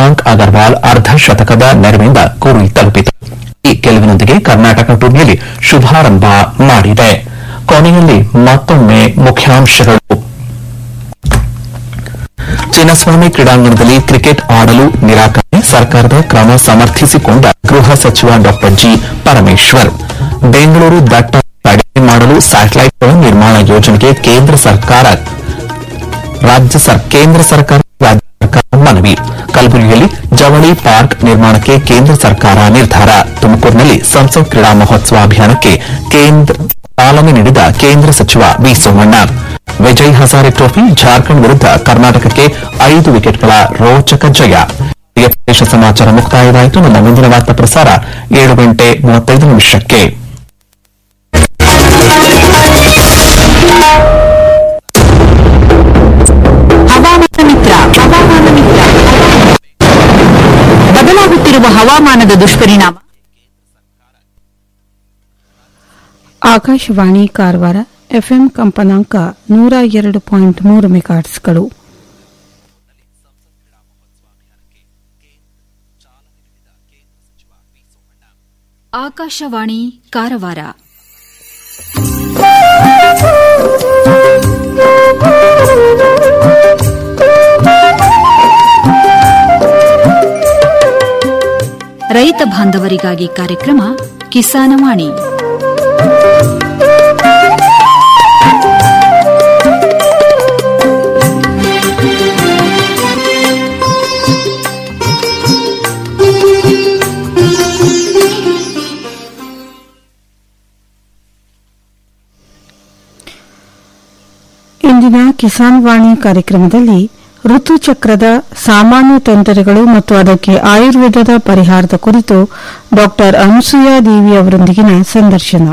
ಮಯಾಂಕ್ ಅಗರ್ವಾಲ್ ಅರ್ಧ ಶತಕದ ನೆರವಿನಿಂದ ಗುರಿ ತಲುಪಿತು ಈ ಗೆಲುವಿನೊಂದಿಗೆ ಕರ್ನಾಟಕ ಟೂರ್ನಿಯಲ್ಲಿ ಶುಭಾರಂಭ ಮಾಡಿದೆ ಕೊನೆಯಲ್ಲಿ ಮತ್ತೊಮ್ಮೆ ಮುಖ್ಯಾಂಶಗಳು ಚಿನ್ನಸ್ವಾಮಿ ಕ್ರೀಡಾಂಗಣದಲ್ಲಿ ಕ್ರಿಕೆಟ್ ಆಡಲು ನಿರಾಕರಣೆ ಸರ್ಕಾರದ ಕ್ರಮ ಸಮರ್ಥಿಸಿಕೊಂಡ ಗೃಹ ಸಚಿವ ಡಾ ಜಿ ಪರಮೇಶ್ವರ್ ಬೆಂಗಳೂರು ದಟ್ಟ ತಡೆ ಮಾಡಲು ಸ್ಯಾಟಲೈಟ್ಗಳ ನಿರ್ಮಾಣ ಯೋಜನೆಗೆ ಕೇಂದ್ರ ಸರ್ಕಾರ ರಾಜ್ಯ ಸರ್- ಕೇಂದ್ರ ಸರ್ಕಾರ ರಾಜ್ಯ ಸರ್ಕಾರ ಮನವಿ ಕಲಬುರಗಿಯಲ್ಲಿ ಜವಳಿ ಪಾರ್ಕ್ ನಿರ್ಮಾಣಕ್ಕೆ ಕೇಂದ್ರ ಸರ್ಕಾರ ನಿರ್ಧಾರ ತುಮಕೂರಿನಲ್ಲಿ ಸಂಸತ್ ಕ್ರೀಡಾ ಮಹೋತ್ಸವ ಅಭಿಯಾನಕ್ಕೆ ಕೇಂದ್ರ ಚಾಲನೆ ನೀಡಿದ ಕೇಂದ್ರ ಸಚಿವ ವಿ ಸೋಮಣ್ಣ ವಿಜಯ್ ಹಜಾರೆ ಟ್ರೋಫಿ ಜಾರ್ಖಂಡ್ ವಿರುದ್ಧ ಕರ್ನಾಟಕಕ್ಕೆ ಐದು ವಿಕೆಟ್ಗಳ ರೋಚಕ ಜಯ ಇಲ್ಲಿಗೆ ಪ್ರದೇಶ ಸಮಾಚಾರ ಮುಕ್ತಾಯವಾಯಿತು ನಮ್ಮ ಮುಂದಿನ ವಾರ್ತಾ ಪ್ರಸಾರ ಏಳು ಗಂಟೆ ಮೂವತ್ತೈದು ನಿಮಿಷಕ್ಕೆ ಹವಾಮಾನ ಮಿತ್ರ ಹವಾಮಾನ ಮಿತ್ರ ಬದಲಾಗುತ್ತಿರುವ ಹವಾಮಾನದ ದುಷ್ಪರಿಣಾಮ ಆಕಾಶವಾಣಿ ಕಾರವಾರ ಎಫ್ಎಂ ಕಂಪನಾಂಕ ನೂರ ಎರಡು ಪಾಯಿಂಟ್ ಮೂರು ಮೆಗಾಟ್ಸ್ಗಳು ಆಕಾಶವಾಣಿ ಕಾರವಾರ ರೈತ ಬಾಂಧವರಿಗಾಗಿ ಕಾರ್ಯಕ್ರಮ ಕಿಸಾನವಾಣಿ ಇಂದಿನ ಕಿಸಾನ್ ವಾಣಿ ಕಾರ್ಯಕ್ರಮದಲ್ಲಿ ಋತುಚಕ್ರದ ಸಾಮಾನ್ಯ ತೊಂದರೆಗಳು ಮತ್ತು ಅದಕ್ಕೆ ಆಯುರ್ವೇದದ ಪರಿಹಾರದ ಕುರಿತು ಡಾಕ್ಟರ್ ಅನುಸೂಯ ದೇವಿ ಅವರೊಂದಿಗಿನ ಸಂದರ್ಶನ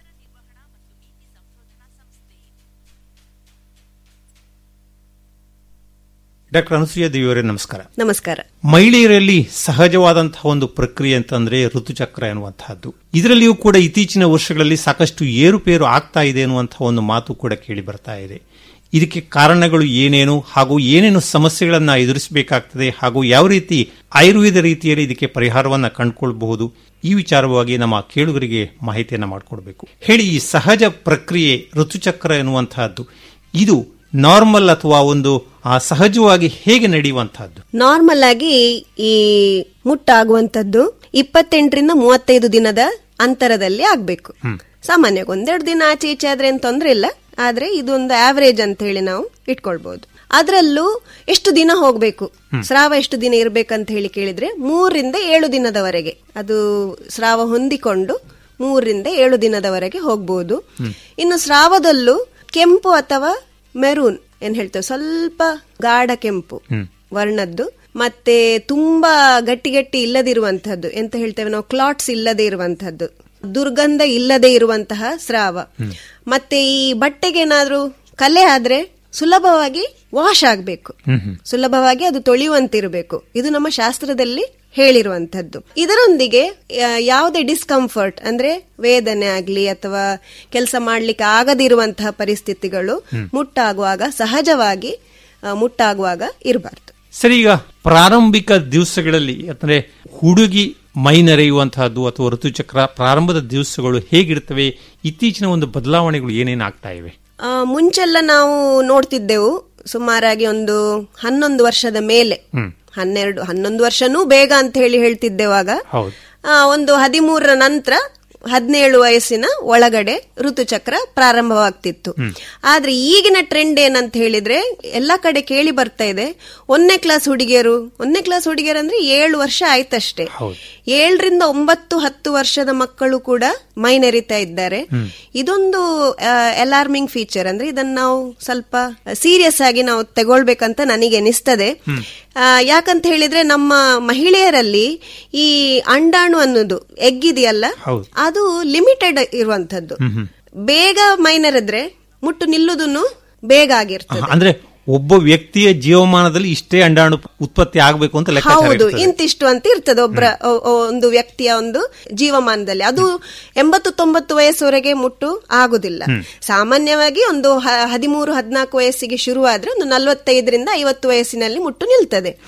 ಡಾಕ್ಟರ್ ಅನಸೂಯ ದೇವಿಯವರೇ ನಮಸ್ಕಾರ ನಮಸ್ಕಾರ ಮಹಿಳೆಯರಲ್ಲಿ ಸಹಜವಾದಂತಹ ಒಂದು ಪ್ರಕ್ರಿಯೆ ಅಂತಂದ್ರೆ ಋತುಚಕ್ರ ಎನ್ನುವಂತಹದ್ದು ಇದರಲ್ಲಿಯೂ ಕೂಡ ಇತ್ತೀಚಿನ ವರ್ಷಗಳಲ್ಲಿ ಸಾಕಷ್ಟು ಏರುಪೇರು ಆಗ್ತಾ ಇದೆ ಎನ್ನುವಂತಹ ಒಂದು ಮಾತು ಕೂಡ ಕೇಳಿ ಬರ್ತಾ ಇದೆ ಇದಕ್ಕೆ ಕಾರಣಗಳು ಏನೇನು ಹಾಗೂ ಏನೇನು ಸಮಸ್ಯೆಗಳನ್ನ ಎದುರಿಸಬೇಕಾಗ್ತದೆ ಹಾಗೂ ಯಾವ ರೀತಿ ಆಯುರ್ವೇದ ರೀತಿಯಲ್ಲಿ ಇದಕ್ಕೆ ಪರಿಹಾರವನ್ನ ಕಂಡುಕೊಳ್ಬಹುದು ಈ ವಿಚಾರವಾಗಿ ನಮ್ಮ ಕೇಳುಗರಿಗೆ ಮಾಹಿತಿಯನ್ನ ಮಾಡಿಕೊಡ್ಬೇಕು ಹೇಳಿ ಈ ಸಹಜ ಪ್ರಕ್ರಿಯೆ ಋತುಚಕ್ರ ಎನ್ನುವಂತಹದ್ದು ಇದು ನಾರ್ಮಲ್ ಅಥವಾ ಒಂದು ಆ, ಸಹಜವಾಗಿ ಹೇಗೆ ನಡೆಯುವಂತಹದ್ದು ನಾರ್ಮಲ್ ಆಗಿ ಈ ಮುಟ್ಟಾಗುವಂತದ್ದು ಇಪ್ಪತ್ತೆಂಟರಿಂದ ಮೂವತ್ತೈದು ದಿನದ ಅಂತರದಲ್ಲಿ ಆಗ್ಬೇಕು ಸಾಮಾನ್ಯವಾಗಿ ಒಂದೆರಡು ದಿನ ಆಚೆ ಈಚೆ ಆದ್ರೆ ಏನ್ ತೊಂದ್ರೆ ಇಲ್ಲ ಆದ್ರೆ ಇದೊಂದು ಆವರೇಜ್ ಅಂತ ಹೇಳಿ ನಾವು ಇಟ್ಕೊಳ್ಬಹುದು ಅದರಲ್ಲೂ ಎಷ್ಟು ದಿನ ಹೋಗ್ಬೇಕು ಸ್ರಾವ ಎಷ್ಟು ದಿನ ಇರ್ಬೇಕಂತ ಹೇಳಿ ಕೇಳಿದ್ರೆ ಮೂರರಿಂದ ಏಳು ದಿನದವರೆಗೆ ಅದು ಸ್ರಾವ ಹೊಂದಿಕೊಂಡು ಮೂರರಿಂದ ಏಳು ದಿನದವರೆಗೆ ಹೋಗ್ಬೋದು ಇನ್ನು ಸ್ರಾವದಲ್ಲೂ ಕೆಂಪು ಅಥವಾ ಮೆರೂನ್ ಏನ್ ಹೇಳ್ತೇವೆ ಸ್ವಲ್ಪ ಗಾಢ ಕೆಂಪು ವರ್ಣದ್ದು ಮತ್ತೆ ತುಂಬಾ ಗಟ್ಟಿ ಗಟ್ಟಿ ಇಲ್ಲದಿರುವಂತಹದ್ದು ಎಂತ ಹೇಳ್ತೇವೆ ನಾವು ಕ್ಲಾಟ್ಸ್ ಇಲ್ಲದೆ ಇರುವಂತಹದ್ದು ದುರ್ಗಂಧ ಇಲ್ಲದೆ ಇರುವಂತಹ ಸ್ರಾವ ಮತ್ತೆ ಈ ಬಟ್ಟೆಗೆ ಏನಾದ್ರೂ ಕಲೆ ಆದ್ರೆ ಸುಲಭವಾಗಿ ವಾಶ್ ಆಗ್ಬೇಕು ಸುಲಭವಾಗಿ ಅದು ತೊಳೆಯುವಂತಿರಬೇಕು ಇದು ನಮ್ಮ ಶಾಸ್ತ್ರದಲ್ಲಿ ಹೇಳಿರುವಂತದ್ದು ಇದರೊಂದಿಗೆ ಆ, ಯಾವುದೇ ಡಿಸ್ಕಂಫರ್ಟ್ ಅಂದ್ರೆ ವೇದನೆ ಆಗ್ಲಿ ಅಥವಾ ಕೆಲಸ ಮಾಡ್ಲಿಕ್ಕೆ ಆಗದಿರುವಂತಹ ಪರಿಸ್ಥಿತಿಗಳು ಮುಟ್ಟಾಗುವಾಗ ಸಹಜವಾಗಿ ಆ, ಮುಟ್ಟಾಗುವಾಗ ಇರಬಾರ್ದು ಸರಿ ಈಗ ಪ್ರಾರಂಭಿಕ ದಿವಸಗಳಲ್ಲಿ ಅಂದ್ರೆ ಹುಡುಗಿ ಮೈ ನೆರೆಯುವಂತಹದ್ದು ಅಥವಾ ಋತುಚಕ್ರ ಪ್ರಾರಂಭದ ದಿವಸಗಳು ಹೇಗಿರ್ತವೆ ಇತ್ತೀಚಿನ ಒಂದು ಬದಲಾವಣೆಗಳು ಏನೇನು ಆಗ್ತಾ ಇವೆ ಆ, ಮುಂಚೆಲ್ಲ ನಾವು ನೋಡ್ತಿದ್ದೆವು ಸುಮಾರಾಗಿ ಒಂದು ಹನ್ನೊಂದು ವರ್ಷದ ಮೇಲೆ ಹನ್ನೆರಡು ಹನ್ನೊಂದು ವರ್ಷನೂ ಬೇಗ ಅಂತ ಹೇಳಿ ಹೇಳ್ತಿದ್ದೆವಾಗ ಹೌದು ಆ, ಒಂದು ಹದಿಮೂರರ ನಂತರ ಹದಿನೇಳು ವಯಸ್ಸಿನ ಒಳಗಡೆ ಋತುಚಕ್ರ ಪ್ರಾರಂಭವಾಗ್ತಿತ್ತು ಆದ್ರೆ ಈಗಿನ ಟ್ರೆಂಡ್ ಏನಂತ ಹೇಳಿದ್ರೆ ಎಲ್ಲಾ ಕಡೆ ಕೇಳಿ ಬರ್ತಾ ಇದೆ ಒಂದನೇ ಕ್ಲಾಸ್ ಹುಡುಗಿಯರು ಒಂದನೇ ಕ್ಲಾಸ್ ಹುಡುಗಿಯರು ಅಂದ್ರೆ ಏಳು ವರ್ಷ ಆಯ್ತಷ್ಟೇ ಏಳರಿಂದ ಒಂಬತ್ತು ಹತ್ತು ವರ್ಷದ ಮಕ್ಕಳು ಕೂಡ ಮೈ ನೆರಿತಾ ಇದ್ದಾರೆ ಇದೊಂದು ಅಲಾರ್ಮಿಂಗ್ ಫೀಚರ್ ಅಂದ್ರೆ ಇದನ್ನ ನಾವು ಸ್ವಲ್ಪ ಸೀರಿಯಸ್ ಆಗಿ ನಾವು ತಗೊಳ್ಬೇಕಂತ ನನಗೆ ಅನಿಸ್ತದೆ ಆ, ಯಾಕಂತ ಹೇಳಿದ್ರೆ ನಮ್ಮ ಮಹಿಳೆಯರಲ್ಲಿ ಈ ಅಂಡಾಣು ಅನ್ನೋದು ಎಗ್ಗಿದೆಯಲ್ಲ ಅದು ಲಿಮಿಟೆಡ್ ಇರುವಂತದ್ದು ಬೇಗ ಮೈನರಿದ್ರೆ ಮುಟ್ಟು ನಿಲ್ಲುದನ್ನು ಬೇಗ ಆಗಿರ್ತದೆ ಅಂದ್ರೆ ಒಬ್ಬ ವ್ಯಕ್ತಿಯ ಜೀವಮಾನದಲ್ಲಿ ಇಷ್ಟೇ ಅಂಡಾಣು ಉತ್ಪತ್ತಿ ಆಗಬೇಕು ಅಂತ ಲೆಕ್ಕಾಚಾರ ಹೌದು ಇರ್ತದೆ. ಇಂತಿಷ್ಟು ಅಂತ ಇರ್ತದೆ ಒಬ್ಬರ ಒಂದು ವ್ಯಕ್ತಿಯ ಒಂದು ಜೀವಮಾನದಲ್ಲಿ ಅದು ಎಂಬತ್ತು ತೊಂಬತ್ತು ವಯಸ್ಸುವರೆಗೆ ಮುಟ್ಟು ಆಗುದಿಲ್ಲ ಸಾಮಾನ್ಯವಾಗಿ ಒಂದು ಹ- ಹದಿಮೂರು ಹದಿನಾಲ್ಕು ವಯಸ್ಸಿಗೆ ಶುರುವಾದ್ರೆ ಒಂದು ನಲವತ್ತೈದರಿಂದ ಐವತ್ತು ವಯಸ್ಸಿನಲ್ಲಿ ಮುಟ್ಟು ನಿಲ್ತದೆ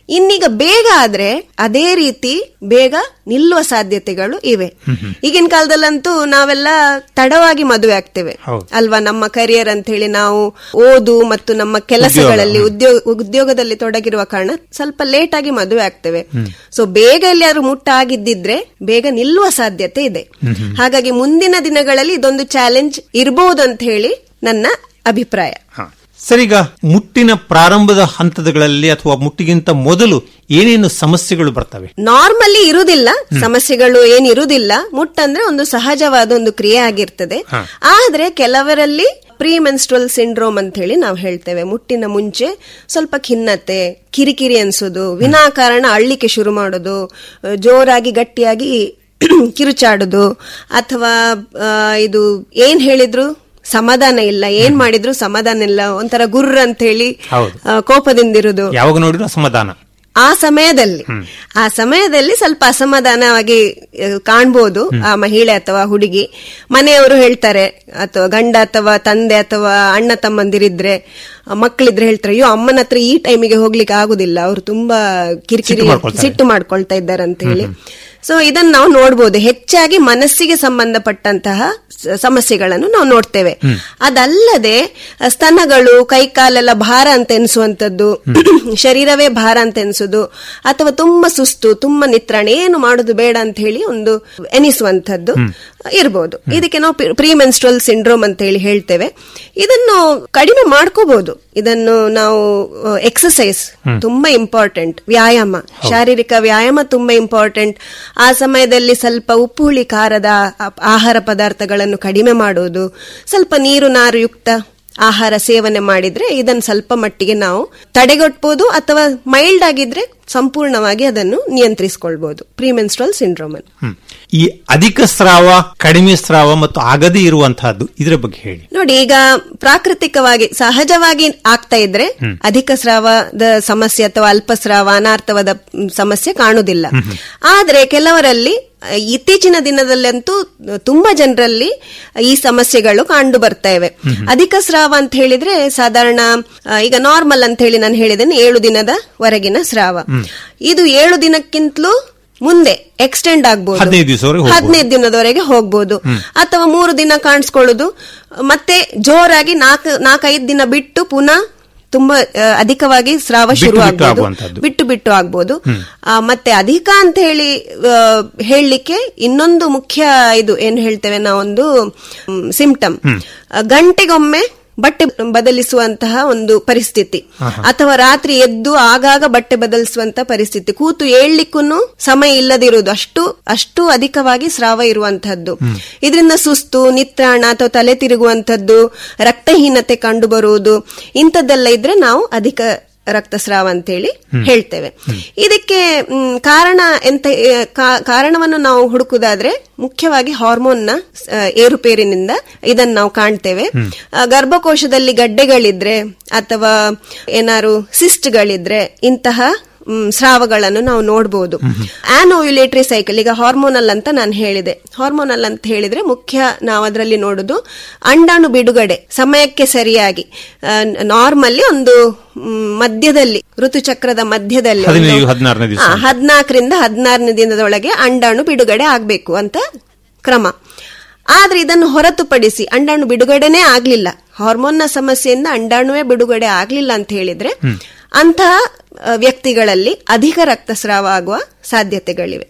ಇನ್ನೀಗ ಬೇಗ ಆದ್ರೆ ಅದೇ ರೀತಿ ಬೇಗ ನಿಲ್ಲುವ ಸಾಧ್ಯತೆಗಳು ಇವೆ ಈಗಿನ ಕಾಲದಲ್ಲಂತೂ ನಾವೆಲ್ಲ ತಡವಾಗಿ ಮದುವೆ ಆಗ್ತೇವೆ ಹೌದು. ಅಲ್ವಾ ನಮ್ಮ ಕರಿಯರ್ ಅಂತ ಹೇಳಿ ನಾವು ಓದು ಮತ್ತು ನಮ್ಮ ಕೆಲಸಗಳಲ್ಲಿ ಉದ್ಯೋಗ ಉದ್ಯೋಗದಲ್ಲಿ ತೊಡಗಿರುವ ಕಾರಣ ಸ್ವಲ್ಪ ಲೇಟ್ ಆಗಿ ಮದುವೆ ಆಗ್ತೇವೆ ಸೊ ಬೇಗ ಎಲ್ಲಿಯಾದ್ರೂ ಮುಟ್ಟ ಆಗಿದ್ದಿದ್ರೆ ಬೇಗ ನಿಲ್ಲುವ ಸಾಧ್ಯತೆ ಇದೆ ಹಾಗಾಗಿ ಮುಂದಿನ ದಿನಗಳಲ್ಲಿ ಇದೊಂದು ಚಾಲೆಂಜ್ ಇರಬಹುದು ಅಂತ ಹೇಳಿ ನನ್ನ ಅಭಿಪ್ರಾಯ ಹ. ಸರಿಗ ಮುಟ್ಟಿನ ಪ್ರಾರಂಭದ ಹಂತಗಳಲ್ಲಿ ಅಥವಾ ಮುಟ್ಟಿಗಿಂತ ಮೊದಲು ಏನೇನು ಸಮಸ್ಯೆಗಳು ಬರ್ತವೆ ನಾರ್ಮಲಿ ಇರುವುದಿಲ್ಲ ಸಮಸ್ಯೆಗಳು ಏನಿರುವುದಿಲ್ಲ ಮುಟ್ಟಂದ್ರೆ ಒಂದು ಸಹಜವಾದ ಒಂದು ಕ್ರಿಯೆ ಆಗಿರ್ತದೆ ಆದ್ರೆ ಕೆಲವರಲ್ಲಿ ಪ್ರೀ ಮೆನ್ಸ್ಟ್ರಲ್ ಸಿಂಡ್ರೋಮ್ ಅಂತ ಹೇಳಿ ನಾವು ಹೇಳ್ತೇವೆ ಮುಟ್ಟಿನ ಮುಂಚೆ ಸ್ವಲ್ಪ ಖಿನ್ನತೆ ಕಿರಿಕಿರಿ ಅನ್ಸೋದು ವಿನಾಕಾರಣ ಅಳ್ಳಿಕೆ ಶುರು ಮಾಡೋದು ಅಹ್, ಜೋರಾಗಿ ಗಟ್ಟಿಯಾಗಿ ಕಿರುಚಾಡುದು ಅಥವಾ ಆ, ಇದು ಏನ್ ಹೇಳಿದ್ರು ಸಮಾಧಾನ ಇಲ್ಲ ಏನ್ ಮಾಡಿದ್ರು ಸಮಾಧಾನ ಇಲ್ಲ ಒಂಥರ ಗುರ್ರ ಅಂತ ಹೇಳಿ ಹೌದು. ಆ, ಕೋಪದಿಂದಿರುದು ಯಾವಾಗ ನೋಡಿದ್ರು ಅಸಮಾಧಾನ ಆ ಸಮಯದಲ್ಲಿ ಆ ಸಮಯದಲ್ಲಿ ಸ್ವಲ್ಪ ಅಸಮಾಧಾನವಾಗಿ ಆ, ಕಾಣ್ಬೋದು ಆ ಮಹಿಳೆ ಅಥವಾ ಹುಡುಗಿ ಮನೆಯವರು ಹೇಳ್ತಾರೆ ಅಥವಾ ಗಂಡ ಅಥವಾ ತಂದೆ ಅಥವಾ ಅಣ್ಣ ತಮ್ಮಂದಿರಿದ್ರೆ ಆ, ಮಕ್ಕಳಿದ್ರೆ ಹೇಳ್ತಾರೆ ಅಯ್ಯೋ ಅಮ್ಮನ ಹತ್ರ ಈ ಟೈಮಿಗೆ ಹೋಗ್ಲಿಕ್ಕೆ ಆಗುದಿಲ್ಲ ಅವರು ತುಂಬಾ ಕಿರಿಕಿರಿ ಸಿಟ್ಟು ಮಾಡ್ಕೊಳ್ತಾರೆ. ಸಿಟ್ಟು ಮಾಡ್ಕೊಳ್ತಾ ಇದ್ದಾರೆ ಅಂತ ಹೇಳಿ ಸೊ ಇದನ್ನ ನಾವು ನೋಡ್ಬೋದು ಹೆಚ್ಚಾಗಿ ಮನಸ್ಸಿಗೆ ಸಂಬಂಧಪಟ್ಟಂತಹ ಸ- ಸಮಸ್ಯೆಗಳನ್ನು ನಾವು ನೋಡ್ತೇವೆ ಅದಲ್ಲದೆ ಆ, ಸ್ತನಗಳು ಕೈಕಾಲೆಲ್ಲ ಭಾರ ಅಂತ ಎನಿಸುವಂತದ್ದು ಶರೀರವೇ ಭಾರ ಅಂತ ಎನಿಸೋದು ಅಥವಾ ತುಂಬಾ ಸುಸ್ತು ತುಂಬಾ ನಿತ್ರಾಣ ಏನು ಮಾಡೋದು ಬೇಡ ಅಂತ ಹೇಳಿ ಒಂದು ಎನಿಸುವಂತದ್ದು ಇರ್ಬೋದು ಇದಕ್ಕೆ ನಾವು ಪ್ರೀ ಮೆನ್ಸ್ಟ್ರಲ್ ಸಿಂಡ್ರೋಮ್ ಅಂತ ಹೇಳಿ ಹೇಳ್ತೇವೆ ಇದನ್ನು ಕಡಿಮೆ ಮಾಡ್ಕೋಬಹುದು ಇದನ್ನು ನಾವು ಎಕ್ಸಸೈಸ್ ತುಂಬಾ ಇಂಪಾರ್ಟೆಂಟ್ ವ್ಯಾಯಾಮ ಶಾರೀರಿಕ ವ್ಯಾಯಾಮ ತುಂಬಾ ಇಂಪಾರ್ಟೆಂಟ್ ಆ ಸಮಯದಲ್ಲಿ ಸ್ವಲ್ಪ ಉಪ್ಪು ಹುಳಿ ಖಾರದ ಆ- ಆಹಾರ ಪದಾರ್ಥಗಳನ್ನು ಕಡಿಮೆ ಮಾಡುವುದು ಸ್ವಲ್ಪ ನೀರು ನಾರು ಯುಕ್ತ ಆಹಾರ ಸೇವನೆ ಮಾಡಿದ್ರೆ ಇದನ್ನು ಸ್ವಲ್ಪ ಮಟ್ಟಿಗೆ ನಾವು ತಡೆಗಟ್ಟಬಹುದು ಅಥವಾ ಮೈಲ್ಡ್ ಆಗಿದ್ರೆ ಸಂಪೂರ್ಣವಾಗಿ ಅದನ್ನು ನಿಯಂತ್ರಿಸಿಕೊಳ್ಬಹುದು ಪ್ರಿಮೆನ್ಸ್ಟ್ರಲ್ ಸಿಂಡ್ರೋಮ್ ಅನ್ನು ಹ್ಮ್. ಈ ಅಧಿಕ ಸ್ರಾವ ಕಡಿಮೆ ಸ್ರಾವ ಮತ್ತು ಆಗದೇ ಇರುವಂತಹದ್ದು ಇದರ ಬಗ್ಗೆ ಹೇಳಿ ನೋಡಿ ಈಗ ಪ್ರಾಕೃತಿಕವಾಗಿ ಸಹಜವಾಗಿ ಆಗ್ತಾ ಇದ್ರೆ ಅಧಿಕ ಸ್ರಾವದ ಸಮಸ್ಯೆ ಅಥವಾ ಅಲ್ಪಸ್ರಾವ ಅನಾರ್ಥವಾದ ಮ್, ಸಮಸ್ಯೆ ಕಾಣುವುದಿಲ್ಲ ಆದ್ರೆ ಕೆಲವರಲ್ಲಿ ಅ, ಇತ್ತೀಚಿನ ದಿನದಲ್ಲಂತೂ ತುಂಬಾ ಜನರಲ್ಲಿ ಈ ಸಮಸ್ಯೆಗಳು ಕಂಡು ಬರ್ತಾ ಇವೆ ಅಧಿಕ ಸ್ರಾವ ಅಂತ ಹೇಳಿದ್ರೆ ಸಾಧಾರಣ ಆ, ಈಗ ನಾರ್ಮಲ್ ಅಂತ ಹೇಳಿ ನಾನು ಹೇಳಿದ್ದೇನೆ ಏಳು ದಿನದ ವರೆಗಿನ ಸ್ರಾವ ಇದು ಏಳು ದಿನಕ್ಕಿಂತಲೂ ಮುಂದೆ ಎಕ್ಸ್ಟೆಂಡ್ ಆಗ್ಬೋದು ಹದಿನೈದು ದಿವಸವರೆಗೆ ಹೋಗ್ಬೋದು. ಹದಿನೈದು ದಿನದವರೆಗೆ ಹೋಗ್ಬೋದು ಅಥವಾ ಮೂರು ದಿನ ಕಾಣಿಸ್ಕೊಳ್ಳೋದು ಮತ್ತೆ ಜೋರಾಗಿ ನಾಲ್ಕು ನಾಲ್ಕೈದು ದಿನ ಬಿಟ್ಟು ಪುನಃ ತುಂಬಾ ಆ, ಅಧಿಕವಾಗಿ ಸ್ರಾವ ಬಿಟ್ಟು ಶುರು ಬಿಟ್ಟು ಆಗ್ಬೋದು ಆಗುವಂತದ್ದು. ಬಿಟ್ಟು ಬಿಟ್ಟು ಆಗ್ಬೋದು ಆ, ಮತ್ತೆ ಅಧಿಕ ಅಂತ ಹೇಳಿ ಆ, ಹೇಳಲಿಕ್ಕೆ ಇನ್ನೊಂದು ಮುಖ್ಯ ಇದು ಏನ್ ಹೇಳ್ತೇವೆ ನಾವೊಂದು ಸಿಂಪ್ಟಮ್ ಗಂಟೆಗೊಮ್ಮೆ ಬಟ್ಟೆ ಬದಲಿಸುವಂತಹ ಒಂದು ಪರಿಸ್ಥಿತಿ ಅಥವಾ ರಾತ್ರಿ ಎದ್ದು ಆಗಾಗ ಬಟ್ಟೆ ಬದಲಿಸುವಂತ ಪರಿಸ್ಥಿತಿ ಕೂತು ಏಳ್ಲಿಕ್ಕೂ ಸಮಯ ಇಲ್ಲದಿರುವುದು ಅಷ್ಟು ಅಷ್ಟು ಅಧಿಕವಾಗಿ ಸ್ರಾವ ಇರುವಂತಹದ್ದು ಇದರಿಂದ ಸುಸ್ತು ನಿತ್ರಾಣ ಅಥವಾ ತಲೆ ತಿರುಗುವಂತದ್ದು ರಕ್ತಹೀನತೆ ಕಂಡು ಬರುವುದು ಇಂಥದ್ದೆಲ್ಲ ಇದ್ರೆ ನಾವು ಅಧಿಕ ರಕ್ತಸ್ರಾವ ಅಂತೇಳಿ ಹೇಳ್ತೇವೆ ಇದಕ್ಕೆ ಮ್, ಕಾರಣ ಎಂತ ಆ, ಕಾ- ಕಾರಣವನ್ನು ನಾವು ಹುಡುಕುದಾದ್ರೆ ಮುಖ್ಯವಾಗಿ ಹಾರ್ಮೋನ್ನ ಆ, ಏರುಪೇರಿನಿಂದ ಇದನ್ನು ನಾವು ಕಾಣ್ತೇವೆ ಆ, ಗರ್ಭಕೋಶದಲ್ಲಿ ಗಡ್ಡೆಗಳಿದ್ರೆ ಅಥವಾ ಏನಾರು ಸಿಸ್ಟ್ಗಳಿದ್ರೆ ಇಂತಹ ಮ್, ಸ್ರಾವಗಳನ್ನು ನಾವು ನೋಡಬಹುದು ಆನೋವ್ಯುಲೇಟರಿ ಸೈಕಲ್ ಈಗ ಹಾರ್ಮೋನಲ್ ಅಂತ ನಾನು ಹೇಳಿದೆ ಹಾರ್ಮೋನಲ್ ಅಂತ ಹೇಳಿದ್ರೆ ಮುಖ್ಯ ನಾವು ಅದರಲ್ಲಿ ನೋಡುದು ಅಂಡಾಣು ಬಿಡುಗಡೆ ಸಮಯಕ್ಕೆ ಸರಿಯಾಗಿ ನಾರ್ಮಲ್ಲಿ ಒಂದು ಮ್, ಮಧ್ಯದಲ್ಲಿ ಋತುಚಕ್ರದ ಮಧ್ಯದಲ್ಲಿ ಒಂದು- ಹದಿನೈದು, ಹದಿನಾರನೇ ದಿವಸ. ಆ, ಹದಿನಾಲ್ಕರಿಂದ ಹದಿನಾರನೇ ದಿನದೊಳಗೆ ಅಂಡಾಣು ಬಿಡುಗಡೆ ಆಗಬೇಕು ಅಂತ ಕ್ರಮ ಆದ್ರೆ ಇದನ್ನು ಹೊರತುಪಡಿಸಿ ಅಂಡಾಣು ಬಿಡುಗಡೆನೇ ಆಗ್ಲಿಲ್ಲ ಹಾರ್ಮೋನ್ನ ಸಮಸ್ಯೆಯಿಂದ ಅಂಡಾಣುವೇ ಬಿಡುಗಡೆ ಆಗ್ಲಿಲ್ಲ ಅಂತ ಹೇಳಿದ್ರೆ ಅಂತಹ ಆ, ವ್ಯಕ್ತಿಗಳಲ್ಲಿ ಅಧಿಕ ರಕ್ತಸ್ರಾವ ಆಗುವ ಸಾಧ್ಯತೆಗಳಿವೆ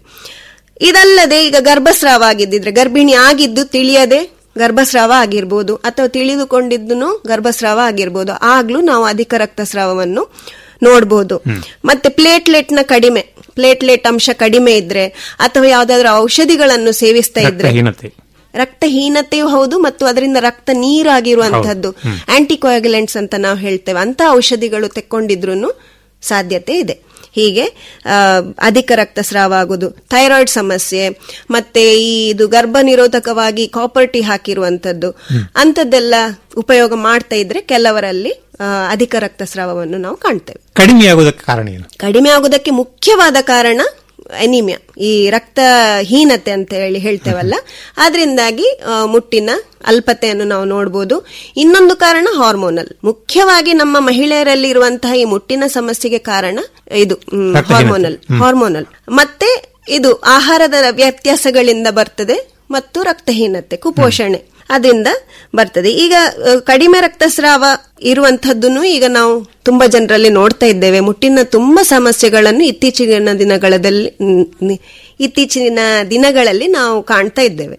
ಇದಲ್ಲದೆ ಈಗ ಗರ್ಭಸ್ರಾವ ಆಗಿದ್ದಿದ್ರೆ ಗರ್ಭಿಣಿ ಆಗಿದ್ದು ತಿಳಿಯದೆ ಗರ್ಭಸ್ರಾವ ಆಗಿರ್ಬೋದು ಅಥವಾ ತಿಳಿದುಕೊಂಡಿದ್ದು ಗರ್ಭಸ್ರಾವ ಆಗಿರ್ಬೋದು ಆಗ್ಲೂ ನಾವು ಅಧಿಕ ರಕ್ತಸ್ರಾವವನ್ನು ನೋಡಬಹುದು ಮತ್ತೆ ಪ್ಲೇಟ್ಲೆಟ್ ನ ಕಡಿಮೆ ಪ್ಲೇಟ್ಲೆಟ್ ಅಂಶ ಕಡಿಮೆ ಇದ್ರೆ ಅಥವಾ ಯಾವ್ದಾದ್ರು ಔಷಧಿಗಳನ್ನು ಸೇವಿಸ್ತಾ ಇದ್ರೆ ರಕ್ತಹೀನತೆ ರಕ್ತಹೀನತೆಯೂ ಹೌದು ಮತ್ತು ಅದರಿಂದ ರಕ್ತ ನೀರಾಗಿರುವಂತಹದ್ದು ಆಂಟಿಕೋಯಾಗುಲೆಂಟ್ಸ್ ಅಂತ ನಾವು ಹೇಳ್ತೇವೆ ಅಂತ ಔಷಧಿಗಳು ತೆಕ್ಕೊಂಡಿದ್ರು ಸಾಧ್ಯತೆ ಇದೆ ಹೀಗೆ ಆ, ಅಧಿಕ ರಕ್ತಸ್ರಾವ ಆಗುದು ಥೈರಾಯ್ಡ್ ಸಮಸ್ಯೆ ಮತ್ತೆ ಈ ಇದು ಗರ್ಭ ನಿರೋಧಕವಾಗಿ ಕಾಪರ್ ಟಿ ಹಾಕಿರುವಂತದ್ದು ಅಂತದ್ದೆಲ್ಲ ಉಪಯೋಗ ಮಾಡ್ತಾ ಇದ್ರೆ ಕೆಲವರಲ್ಲಿ ಆ, ಅಧಿಕ ರಕ್ತಸ್ರಾವವನ್ನು ನಾವು ಕಾಣ್ತೇವೆ ಕಡಿಮೆ ಆಗೋದಕ್ಕೆ ಕಾರಣ ಏನು ಕಡಿಮೆ ಆಗುವುದಕ್ಕೆ ಮುಖ್ಯವಾದ ಕಾರಣ ಅನಿಮಿಯಾ ಈ ರಕ್ತಹೀನತೆ ಅಂತ ಹೇಳಿ ಹೇಳ್ತೇವಲ್ಲ ಅದರಿಂದಾಗಿ ಮುಟ್ಟಿನ ಅಲ್ಪತೆಯನ್ನು ನಾವು ನೋಡಬಹುದು ಇನ್ನೊಂದು ಕಾರಣ ಹಾರ್ಮೋನಲ್ ಮುಖ್ಯವಾಗಿ ನಮ್ಮ ಮಹಿಳೆಯರಲ್ಲಿ ಇರುವಂತಹ ಈ ಮುಟ್ಟಿನ ಸಮಸ್ಯೆಗೆ ಕಾರಣ ಇದು ಮ್, ರಕ್ತಹೀನತೆ. ಹಾರ್ಮೋನಲ್ ಹಾರ್ಮೋನಲ್ ಮತ್ತೆ ಇದು ಆಹಾರದ ವ್ಯತ್ಯಾಸಗಳಿಂದ ಬರ್ತದೆ ಮತ್ತು ರಕ್ತಹೀನತೆ ಕುಪೋಷಣೆ ಅದರಿಂದ ಬರ್ತದೆ ಈಗ ಅ, ಕಡಿಮೆ ರಕ್ತಸ್ರಾವ ಇರುವಂತಹದ್ದನ್ನು ಈಗ ನಾವು ತುಂಬಾ ಜನರಲ್ಲಿ ನೋಡ್ತಾ ಇದ್ದೇವೆ ಮುಟ್ಟಿನ ತುಂಬಾ ಸಮಸ್ಯೆಗಳನ್ನು ಇತ್ತೀಚಿನ ದಿನಗಳಲ್ಲಿ ಮ್, ಇತ್ತೀಚಿನ ದಿನಗಳಲ್ಲಿ ನಾವು ಕಾಣ್ತಾ ಇದ್ದೇವೆ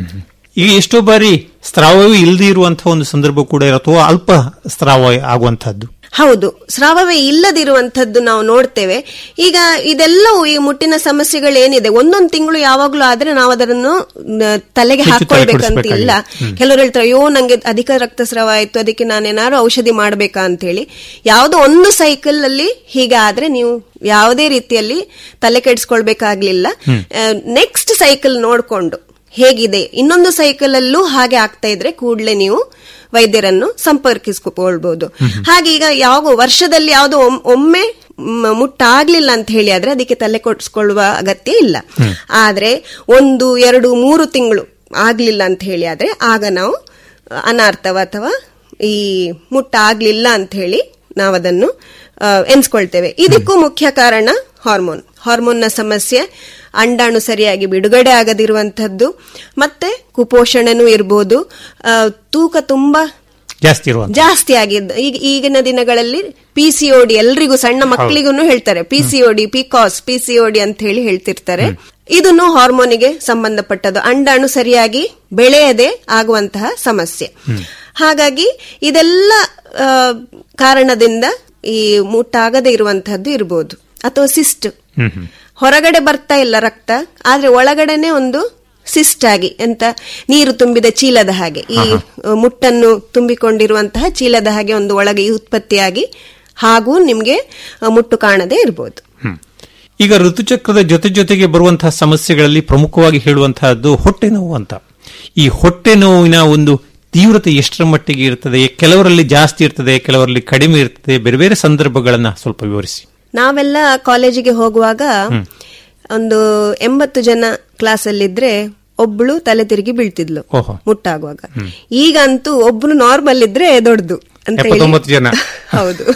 ಈಗ ಎಷ್ಟೋ ಬಾರಿ ಸ್ರಾವವೇ ಇಲ್ಲದೆ ಇರುವಂತಹ ಒಂದು ಸಂದರ್ಭ ಕೂಡ ಇರೋ ಅಥವಾ ಅಲ್ಪ ಸ್ರಾವ ಆಗುವಂತಹದ್ದು ಹೌದು ಸ್ರಾವವೇ ಇಲ್ಲದಿರುವಂತದ್ದು ನಾವು ನೋಡ್ತೇವೆ ಈಗ ಇದೆಲ್ಲವೂ ಈ ಮುಟ್ಟಿನ ಸಮಸ್ಯೆಗಳೇನಿದೆ ಒಂದೊಂದು ತಿಂಗಳು ಯಾವಾಗ್ಲೂ ಆದ್ರೆ ನಾವು ಅದನ್ನು ನ, ತಲೆಗೆ ಹೆಚ್ಚು ತಲೆ ಹಾಕೊಳ್ಬೇಕಂತ ಇಲ್ಲ ಕೆಡಿಸ್ಬೇಕಾಗಿಲ್ಲ. ಕೆಲವರು ಹೇಳ್ತಾರೆ ಅಯ್ಯೋ ನಂಗೆ ಅಧಿಕ ರಕ್ತಸ್ರಾವ ಆಯ್ತು ಅದಕ್ಕೆ ನಾನೇನಾದ್ರು ಔಷಧಿ ಮಾಡ್ಬೇಕಾ ಅಂತ ಹೇಳಿ ಯಾವುದೋ ಒಂದು ಸೈಕಲ್ ಅಲ್ಲಿ ಹೀಗೆ ಆದ್ರೆ ನೀವು ಯಾವುದೇ ರೀತಿಯಲ್ಲಿ ತಲೆ ಕೆಡಿಸ್ಕೊಳ್ಬೇಕಾಗ್ಲಿಲ್ಲ ನೆಕ್ಸ್ಟ್ ಸೈಕಲ್ ನೋಡ್ಕೊಂಡು ಹೇಗಿದೆ ಇನ್ನೊಂದು ಸೈಕಲ್ ಅಲ್ಲೂ ಹಾಗೆ ಆಗ್ತಾ ಇದ್ರೆ ಕೂಡಲೇ ನೀವು ವೈದ್ಯರನ್ನು ಸಂಪರ್ಕಿಸಿಕೊಳ್ಬಹುದು ಹಾಗೆ ಈಗ ಯಾವ ವರ್ಷದಲ್ಲಿ ಯಾವುದೋ ಒಮ್- ಒಮ್ಮೆ ಮ್, ಮುಟ್ಟಾಗ್ಲಿಲ್ಲ ಅಂತ ಹೇಳಿ ಆದ್ರೆ ಅದಕ್ಕೆ ತಲೆ ಕೊಡಿಸ್ಕೊಳ್ಳುವ ಅಗತ್ಯ ಇಲ್ಲ ಆದ್ರೆ ಒಂದು ಎರಡು ಮೂರು ತಿಂಗಳು ಆಗ್ಲಿಲ್ಲ ಅಂತ ಹೇಳಿ ಆದ್ರೆ ಆಗ ನಾವು ಅನಾರ್ಥವ ಅಥವಾ ಈ ಮುಟ್ಟಾಗ್ಲಿಲ್ಲ ಅಂತ ಹೇಳಿ ನಾವು ಅದನ್ನು ಆ, ಎನ್ಸ್ಕೊಳ್ತೇವೆ ಇದಕ್ಕೂ ಮುಖ್ಯ ಕಾರಣ ಹಾರ್ಮೋನ್ ಹಾರ್ಮೋನ್ನ ಸಮಸ್ಯೆ ಅಂಡಾಣು ಸರಿಯಾಗಿ ಬಿಡುಗಡೆ ಆಗದಿರುವಂತಹದ್ದು ಮತ್ತೆ ಕುಪೋಷಣನೂ ಇರ್ಬೋದು ಆ, ತೂಕ ತುಂಬಾ ಜಾಸ್ತಿ ಇರುವಂತ ಜಾಸ್ತಿ ಆಗಿದ್ದು ಈಗ ಈಗಿನ ದಿನಗಳಲ್ಲಿ ಪಿ ಸಿ ಓಡಿ ಎಲ್ರಿಗೂ ಸಣ್ಣ ಮಕ್ಕಳಿಗೂ ಹೇಳ್ತಾರೆ P C O D ಪಿಕಾಸ್ P C O D ಅಂತ ಹೇಳಿ ಹೇಳ್ತಿರ್ತಾರೆ ಇದನ್ನು ಹಾರ್ಮೋನಿಗೆ ಸಂಬಂಧಪಟ್ಟದ್ದು ಅಂಡಾಣು ಸರಿಯಾಗಿ ಬೆಳೆಯದೆ ಆಗುವಂತಹ ಸಮಸ್ಯೆ ಹಾಗಾಗಿ ಇದೆಲ್ಲ ಆ, ಕಾರಣದಿಂದ ಈ ಮುಟ್ಟಾಗದೆ ಇರುವಂತಹದ್ದು ಇರಬಹುದು ಅಥವಾ ಸಿಸ್ಟ್ ಹ್ಮ್ ಹ್ಮ್ ಹೊರಗಡೆ ಬರ್ತಾ ಇಲ್ಲ ರಕ್ತ ಆದ್ರೆ ಒಳಗಡೆನೆ ಒಂದು ಸಿಸ್ಟ್ ಆಗಿ ಎಂತ ನೀರು ತುಂಬಿದ ಚೀಲದ ಹಾಗೆ ಈ ಅ, ಮುಟ್ಟನ್ನು ತುಂಬಿಕೊಂಡಿರುವಂತಹ ಚೀಲದ ಹಾಗೆ ಒಂದು ಒಳಗೆ ಉತ್ಪತ್ತಿಯಾಗಿ ಹಾಗೂ ನಿಮ್ಗೆ ಅ, ಮುಟ್ಟು ಕಾಣದೇ ಇರಬಹುದು ಹ್ಮ್. ಈಗ ಋತುಚಕ್ರದ ಜೊತೆ ಜೊತೆಗೆ ಬರುವಂತಹ ಸಮಸ್ಯೆಗಳಲ್ಲಿ ಪ್ರಮುಖವಾಗಿ ಹೇಳುವಂತಹದ್ದು ಹೊಟ್ಟೆ ನೋವು ಅಂತ ಈ ಹೊಟ್ಟೆ ನೋವಿನ ಒಂದು ತೀವ್ರತೆ ಎಷ್ಟರ ಮಟ್ಟಿಗೆ ಇರ್ತದೆ ಕೆಲವರಲ್ಲಿ ಜಾಸ್ತಿ ಇರ್ತದೆ ಕೆಲವರಲ್ಲಿ ಕಡಿಮೆ ಇರ್ತದೆ ಬೇರೆ ಬೇರೆ ಸಂದರ್ಭಗಳನ್ನ ಸ್ವಲ್ಪ ವಿವರಿಸಿ ನಾವೆಲ್ಲ ಕಾಲೇಜಿಗೆ ಹೋಗುವಾಗ ಒಂದು ಎಂಬತ್ತು ಜನ ಕ್ಲಾಸಲ್ಲಿದ್ರೆ ಒಬ್ಳು ತಲೆ ತಿರುಗಿ ಬೀಳ್ತಿದ್ಲು ಓಹೋ. ಮುಟ್ಟಾಗುವಾಗ ಈಗಂತೂ ಒಬ್ರು ನಾರ್ಮಲ್ ಇದ್ರೆ ದೊಡ್ಡದು ಅಂತ ಹೇಳಿ ಎಪ್ಪತ್ತೊಂಬತ್ತು ಜನ. ಹೌದು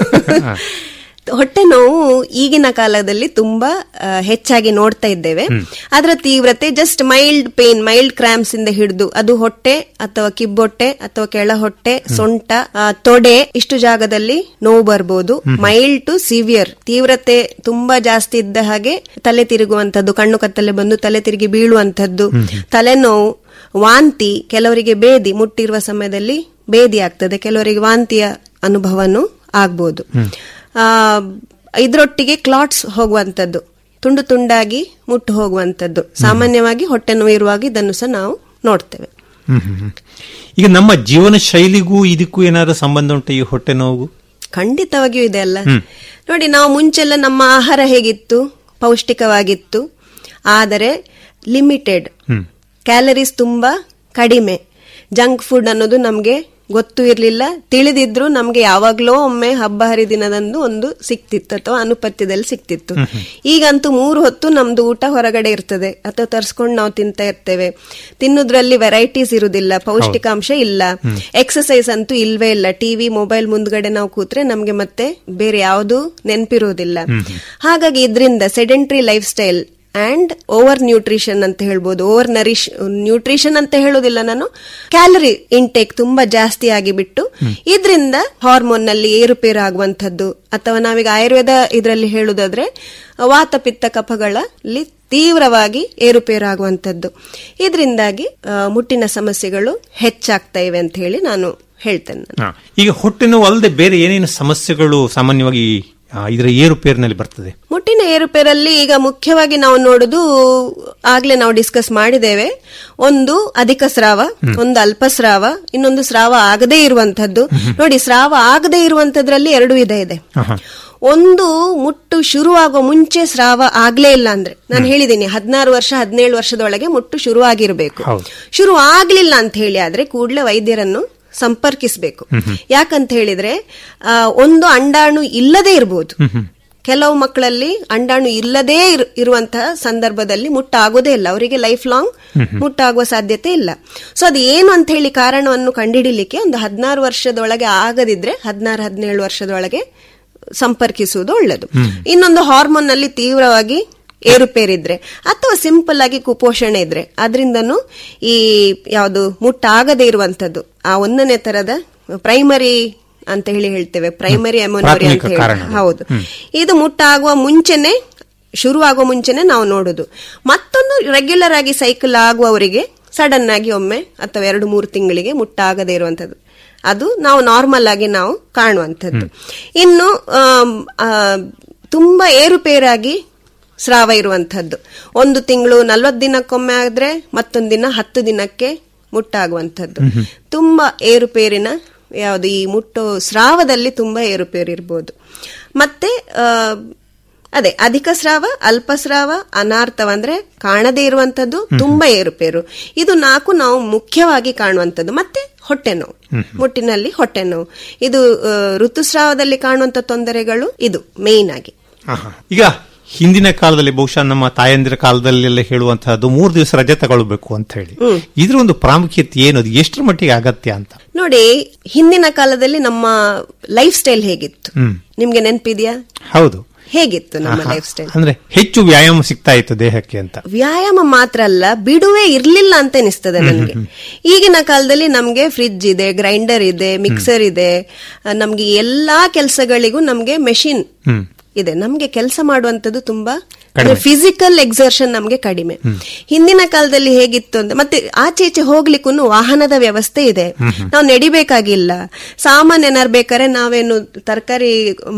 ಹೊಟ್ಟೆ ನೋವು ಈಗಿನ ಕಾಲದಲ್ಲಿ ತುಂಬಾ ಆ, ಹೆಚ್ಚಾಗಿ ನೋಡ್ತಾ ಇದ್ದೇವೆ ಅದರ ತೀವ್ರತೆ just mild pain mild cramps ಇಂದ ಹಿಡಿದು ಅದು ಹೊಟ್ಟೆ ಅಥವಾ ಕಿಬ್ಬೊಟ್ಟೆ ಅಥವಾ ಕೆಳ ಹೊಟ್ಟೆ ಸೊಂಟ ಆ, ತೊಡೆ ಇಷ್ಟು ಜಾಗದಲ್ಲಿ ನೋವು ಬರ್ಬೋದು ಮೈಲ್ಡ್ ಟು ಸಿವಿಯರ್ ತೀವ್ರತೆ ತುಂಬಾ ಜಾಸ್ತಿ ಇದ್ದ ಹಾಗೆ ತಲೆ ತಿರುಗುವಂತದ್ದು ಕಣ್ಣು ಕತ್ತಲೆ ಬಂದು ತಲೆ ತಿರುಗಿ ಬೀಳುವಂತದ್ದು ತಲೆನೋವು ವಾಂತಿ ಕೆಲವರಿಗೆ ಬೇದಿ ಮುಟ್ಟಿರುವ ಸಮಯದಲ್ಲಿ ಬೇದಿ ಆಗ್ತದೆ ಕೆಲವರಿಗೆ ವಾಂತಿಯ ಅನುಭವನೂ ಆಗ್ಬೋದು ಆ, ಇದ್ರೊಟ್ಟಿಗೆ ಕ್ಲಾಟ್ಸ್ ಹೋಗುವಂತದ್ದು ತುಂಡು ತುಂಡಾಗಿ ಮುಟ್ಟು ಹೋಗುವಂತದ್ದು ಸಾಮಾನ್ಯವಾಗಿ ಹೊಟ್ಟೆ ನೋವು ಇರುವಾಗ ಇದನ್ನು ಸಹ ನಾವು ನೋಡ್ತೇವೆ ಹ್ಮ್ ಹ್ಮ್ ಹ್ಮ್. ಈಗ ನಮ್ಮ ಜೀವನ ಶೈಲಿಗೂ ಇದಕ್ಕೂ ಏನಾದ್ರು ಸಂಬಂಧ ಉಂಟು ಈ ಹೊಟ್ಟೆ ನೋವು ಖಂಡಿತವಾಗಿಯೂ ಇದೆ ಅಲ್ಲ ನೋಡಿ ನಾವು ಮುಂಚೆಲ್ಲ ನಮ್ಮ ಆಹಾರ ಹೇಗಿತ್ತು ಪೌಷ್ಟಿಕವಾಗಿತ್ತು ಆದರೆ ಲಿಮಿಟೆಡ್ ಕ್ಯಾಲರೀಸ್ ತುಂಬಾ ಕಡಿಮೆ ಜಂಕ್ ಫುಡ್ ಅನ್ನೋದು ನಮಗೆ ಗೊತ್ತೂ ಇರಲಿಲ್ಲ ತಿಳಿದಿದ್ರು ನಮ್ಗೆ ಯಾವಾಗ್ಲೋ ಒಮ್ಮೆ ಹಬ್ಬ ಹರಿದಿನದಂದು ಒಂದು ಸಿಕ್ತಿತ್ತು ಅಥವಾ ಅನುಪತ್ಯದಲ್ಲಿ ಸಿಕ್ತಿತ್ತು ಈಗಂತೂ ಮೂರು ಹೊತ್ತು ನಮ್ದು ಊಟ ಹೊರಗಡೆ ಇರ್ತದೆ ಅಥವಾ ತರ್ಸ್ಕೊಂಡು ನಾವು ತಿಂತಾ ಇರ್ತೇವೆ ತಿನ್ನೋದ್ರಲ್ಲಿ ವೆರೈಟೀಸ್ ಇರುವುದಿಲ್ಲ ಪೌಷ್ಟಿಕಾಂಶ ಇಲ್ಲ ಎಕ್ಸಸೈಸ್ ಅಂತೂ ಇಲ್ವೇ ಇಲ್ಲ ಟಿವಿ ಮೊಬೈಲ್ ಮುಂದ್ಗಡೆ ನಾವು ಕೂತ್ರೆ ನಮ್ಗೆ ಮತ್ತೆ ಬೇರೆ ಯಾವುದು ನೆನಪಿರುವುದಿಲ್ಲ ಹಾಗಾಗಿ ಇದರಿಂದ sedentary lifestyle and over nutrition ಅಂತ ಹೇಳ್ಬೋದು ಓವರ್ ನರಿಶ್ ನ್ಯೂಟ್ರಿಷನ್ ಅಂತ ಹೇಳೋದಿಲ್ಲ ನಾನು ಕ್ಯಾಲರಿ ಇಂಟೇಕ್ ತುಂಬಾ ಜಾಸ್ತಿ ಆಗಿಬಿಟ್ಟು ಇದರಿಂದ ಹಾರ್ಮೋನ್ ನಲ್ಲಿ ಏರುಪೇರು ಆಗುವಂಥದ್ದು ಅಥವಾ ನಾವೀಗ ಆಯುರ್ವೇದ ಇದರಲ್ಲಿ ಹೇಳುದಾದ್ರೆ ವಾತ ಪಿತ್ತ ಕಫಗಳಲ್ಲಿ ತೀವ್ರವಾಗಿ ಏರುಪೇರು ಆಗುವಂಥದ್ದು ಇದರಿಂದಾಗಿ ಆ, ಮುಟ್ಟಿನ ಸಮಸ್ಯೆಗಳು ಹೆಚ್ಚಾಗ್ತಾ ಇವೆ ಅಂತ ಹೇಳಿ ನಾನು ಹೇಳ್ತೇನೆ ನಾನು. ಹಾ. ಈಗ ಹೊಟ್ಟೆ ನೋವು ಅಲ್ಲದೆ ಬೇರೆ ಏನೇನು ಸಮಸ್ಯೆಗಳು ಸಾಮಾನ್ಯವಾಗಿ ಆ, ಇದರ ಏರುಪೇರಿನಲ್ಲಿ ಬರ್ತದೆ ಮುಟ್ಟಿನ ಏರುಪೇರಲ್ಲಿ ಈಗ ಮುಖ್ಯವಾಗಿ ನಾವು ನೋಡುದು ಆಗ್ಲೇ ನಾವು ಡಿಸ್ಕಸ್ ಮಾಡಿದ್ದೇವೆ ಒಂದು ಅಧಿಕ ಸ್ರಾವ ಒಂದು ಅಲ್ಪ ಸ್ರಾವ ಇನ್ನೊಂದು ಸ್ರಾವ ಆಗದೇ ಇರುವಂತದ್ದು ನೋಡಿ ಸ್ರಾವ ಆಗದೇ ಇರುವಂತದ್ರಲ್ಲಿ ಎರಡು ವಿಧ ಇದೆ ಒಂದು ಮುಟ್ಟು ಶುರುವಾಗುವ ಮುಂಚೆ ಸ್ರಾವ ಆಗ್ಲೇ ಇಲ್ಲ ಅಂದ್ರೆ ನಾನು ಹೇಳಿದ್ದೀನಿ ಹದಿನಾರು ವರ್ಷ ಹದಿನೇಳು ವರ್ಷದೊಳಗೆ ಮುಟ್ಟು ಶುರು ಆಗಿರಬೇಕು ಹೌದು. ಶುರು ಆಗ್ಲಿಲ್ಲ ಅಂತ ಹೇಳಿ ಆದ್ರೆ ಕೂಡಲೇ ವೈದ್ಯರನ್ನು ಸಂಪರ್ಕಿಸಬೇಕು ಯಾಕಂತ ಹೇಳಿದ್ರೆ ಆ, ಒಂದು ಅಂಡಾಣು ಇಲ್ಲದೆ ಇರಬಹುದು ಕೆಲವು ಮಕ್ಕಳಲ್ಲಿ ಅಂಡಾಣು ಇಲ್ಲದೇ ಇರು- ಇರುವಂತಹ ಸಂದರ್ಭದಲ್ಲಿ ಮುಟ್ಟಾಗೋದೇ ಇಲ್ಲ ಅವರಿಗೆ ಲೈಫ್ ಲಾಂಗ್ ಮುಟ್ಟಾಗುವ ಸಾಧ್ಯತೆ ಇಲ್ಲ ಸೊ ಅದು ಏನು ಅಂತ ಹೇಳಿ ಕಾರಣವನ್ನು ಕಂಡುಹಿಡಿಲಿಕ್ಕೆ ಒಂದು ಹದಿನಾರು ವರ್ಷದೊಳಗೆ ಆಗದಿದ್ರೆ ಹದಿನಾರು ಹದಿನೇಳು ವರ್ಷದೊಳಗೆ ಸಂಪರ್ಕಿಸುವುದು ಒಳ್ಳೆಯದು ಇನ್ನೊಂದು ಹಾರ್ಮೋನ್ ನಲ್ಲಿ ತೀವ್ರವಾಗಿ ಏರುಪೇರಿದ್ರೆ ಅಥವಾ ಸಿಂಪಲ್ ಆಗಿ ಕುಪೋಷಣೆ ಇದ್ರೆ ಅದರಿಂದನೂ ಈ ಯಾವುದು ಮುಟ್ಟಾಗದೇ ಇರುವಂತದ್ದು ಆ ಒಂದನೇ ತರದ ಪ್ರೈಮರಿ ಅಂತ ಹೇಳಿ ಹೇಳ್ತೇವೆ ಪ್ರೈಮರಿ ಅಮೋನೋರಿ ಅಂತ ಪ್ರಾಥಮಿಕ ಹೇಳಿ ಕಾರಣ. ಹೌದು ಇದು ಮುಟ್ಟಾಗುವ ಮುಂಚೆನೆ ಶುರು ಆಗುವ ಮುಂಚೆನೆ ನಾವು ನೋಡುದು ಮತ್ತೊಂದು ರೆಗ್ಯುಲರ್ ಆಗಿ ಸೈಕಲ್ ಆಗುವವರಿಗೆ ಸಡನ್ ಆಗಿ ಒಮ್ಮೆ ಅಥವಾ ಎರಡು ಮೂರು ತಿಂಗಳಿಗೆ ಮುಟ್ಟಾಗದೇ ಇರುವಂತದ್ದು ಅದು ನಾವು ನಾರ್ಮಲ್ ಆಗಿ ನಾವು ಕಾಣುವಂಥದ್ದು ಇನ್ನು ಆಮ್, ಆ, ತುಂಬಾ ಏರುಪೇರಾಗಿ ಸ್ರಾವ ಇರುವಂತಹದ್ದು ಒಂದು ತಿಂಗಳು ನಲ್ವತ್ತು ದಿನಕ್ಕೊಮ್ಮೆ ಆದ್ರೆ ಮತ್ತೊಂದು ದಿನ ಹತ್ತು ದಿನಕ್ಕೆ ಮುಟ್ಟಾಗುವಂಥದ್ದು ತುಂಬಾ ಏರುಪೇರಿನ ಯಾವುದು ಈ ಮುಟ್ಟೋ ಸ್ರಾವದಲ್ಲಿ ತುಂಬಾ ಏರುಪೇರು ಇರ್ಬೋದು ಮತ್ತೆ ಆ, ಅದೇ ಅಧಿಕ ಸ್ರಾವ ಅಲ್ಪ ಸ್ರಾವ ಅನಾರ್ಥವ ಅಂದ್ರೆ ಕಾಣದೇ ಇರುವಂತದ್ದು ತುಂಬಾ ಏರುಪೇರು ಇದು ನಾಲ್ಕು ನಾವು ಮುಖ್ಯವಾಗಿ ಕಾಣುವಂತದ್ದು ಮತ್ತೆ ಹೊಟ್ಟೆ ನೋವು ಮುಟ್ಟಿನಲ್ಲಿ ಹೊಟ್ಟೆ ನೋವು ಇದು ಆ, ಋತುಸ್ರಾವದಲ್ಲಿ ಕಾಣುವಂತ ತೊಂದರೆಗಳು ಇದು ಮೇಯ್ನ್ ಆಗಿ ಆಹಾ. ಈಗ ಹಿಂದಿನ ಕಾಲದಲ್ಲಿ ಬಹುಶಃ ನಮ್ಮ ತಾಯಂದಿರ ಕಾಲದಲ್ಲೆಲ್ಲ ಹೇಳುವಂತಹದ್ದು ಮೂರು ದಿವಸ ರಜೆ ತಗೊಳ್ಬೇಕು ಅಂತ ಹೇಳಿ ಇದ್ರ ಒಂದು ಪ್ರಾಮುಖ್ಯತೆ ಏನು ಅದು ಎಷ್ಟರ ಮಟ್ಟಿಗೆ ಅಗತ್ಯ ಅಂತ ನೋಡಿ ಹಿಂದಿನ ಕಾಲದಲ್ಲಿ ನಮ್ಮ ಲೈಫ್ ಸ್ಟೈಲ್ ಹೇಗಿತ್ತು ಹ್ಮ್. ನಿಮ್ಗೆ ನೆನಪಿದ್ಯಾ ಹೌದು ಹೇಗಿತ್ತು ನಮ್ಮ ಆಹಾ. ಲೈಫ್ ಸ್ಟೈಲ್ ಅಂದ್ರೆ ಹೆಚ್ಚು ವ್ಯಾಯಾಮ ಸಿಗ್ತಾ ಇತ್ತು ದೇಹಕ್ಕೆ ಅಂತ ವ್ಯಾಯಾಮ ಮಾತ್ರ ಅಲ್ಲ ಬಿಡುವೇ ಇರ್ಲಿಲ್ಲ ಅಂತ ಅನಿಸ್ತದೆ ನನಗೆ ಈಗಿನ ಕಾಲದಲ್ಲಿ ನಮ್ಗೆ ಫ್ರಿಡ್ಜ್ ಇದೆ ಗ್ರೈಂಡರ್ ಇದೆ ಮಿಕ್ಸರ್ ಇದೆ ಆ, ನಮ್ಗೆ ಎಲ್ಲಾ ಕೆಲಸಗಳಿಗೂ ನಮ್ಗೆ ಮೆಷಿನ್ ಹ್ಮ್ ಇದೆ ನಮ್ಗೆ ಕೆಲಸ ಮಾಡುವಂತದ್ದು ತುಂಬಾ ಕಡಿಮೆ. ಫಿಸಿಕಲ್ ಎಕ್ಸರ್ಷನ್ ನಮ್ಗೆ ಕಡಿಮೆ ಹಿಂದಿನ ಕಾಲದಲ್ಲಿ ಹೇಗಿತ್ತು ಅಂತ ಮತ್ತೆ ಆಚೆ ಈಚೆ ಹೋಗ್ಲಿಕ್ಕೂ ವಾಹನದ ವ್ಯವಸ್ಥೆ ಇದೆ ನಾವು ನಡಿಬೇಕಾಗಿಲ್ಲ ಸಾಮಾನ್ಯ ಏನಾರು ಬೇಕಾದ್ರೆ ನಾವೇನು ತರಕಾರಿ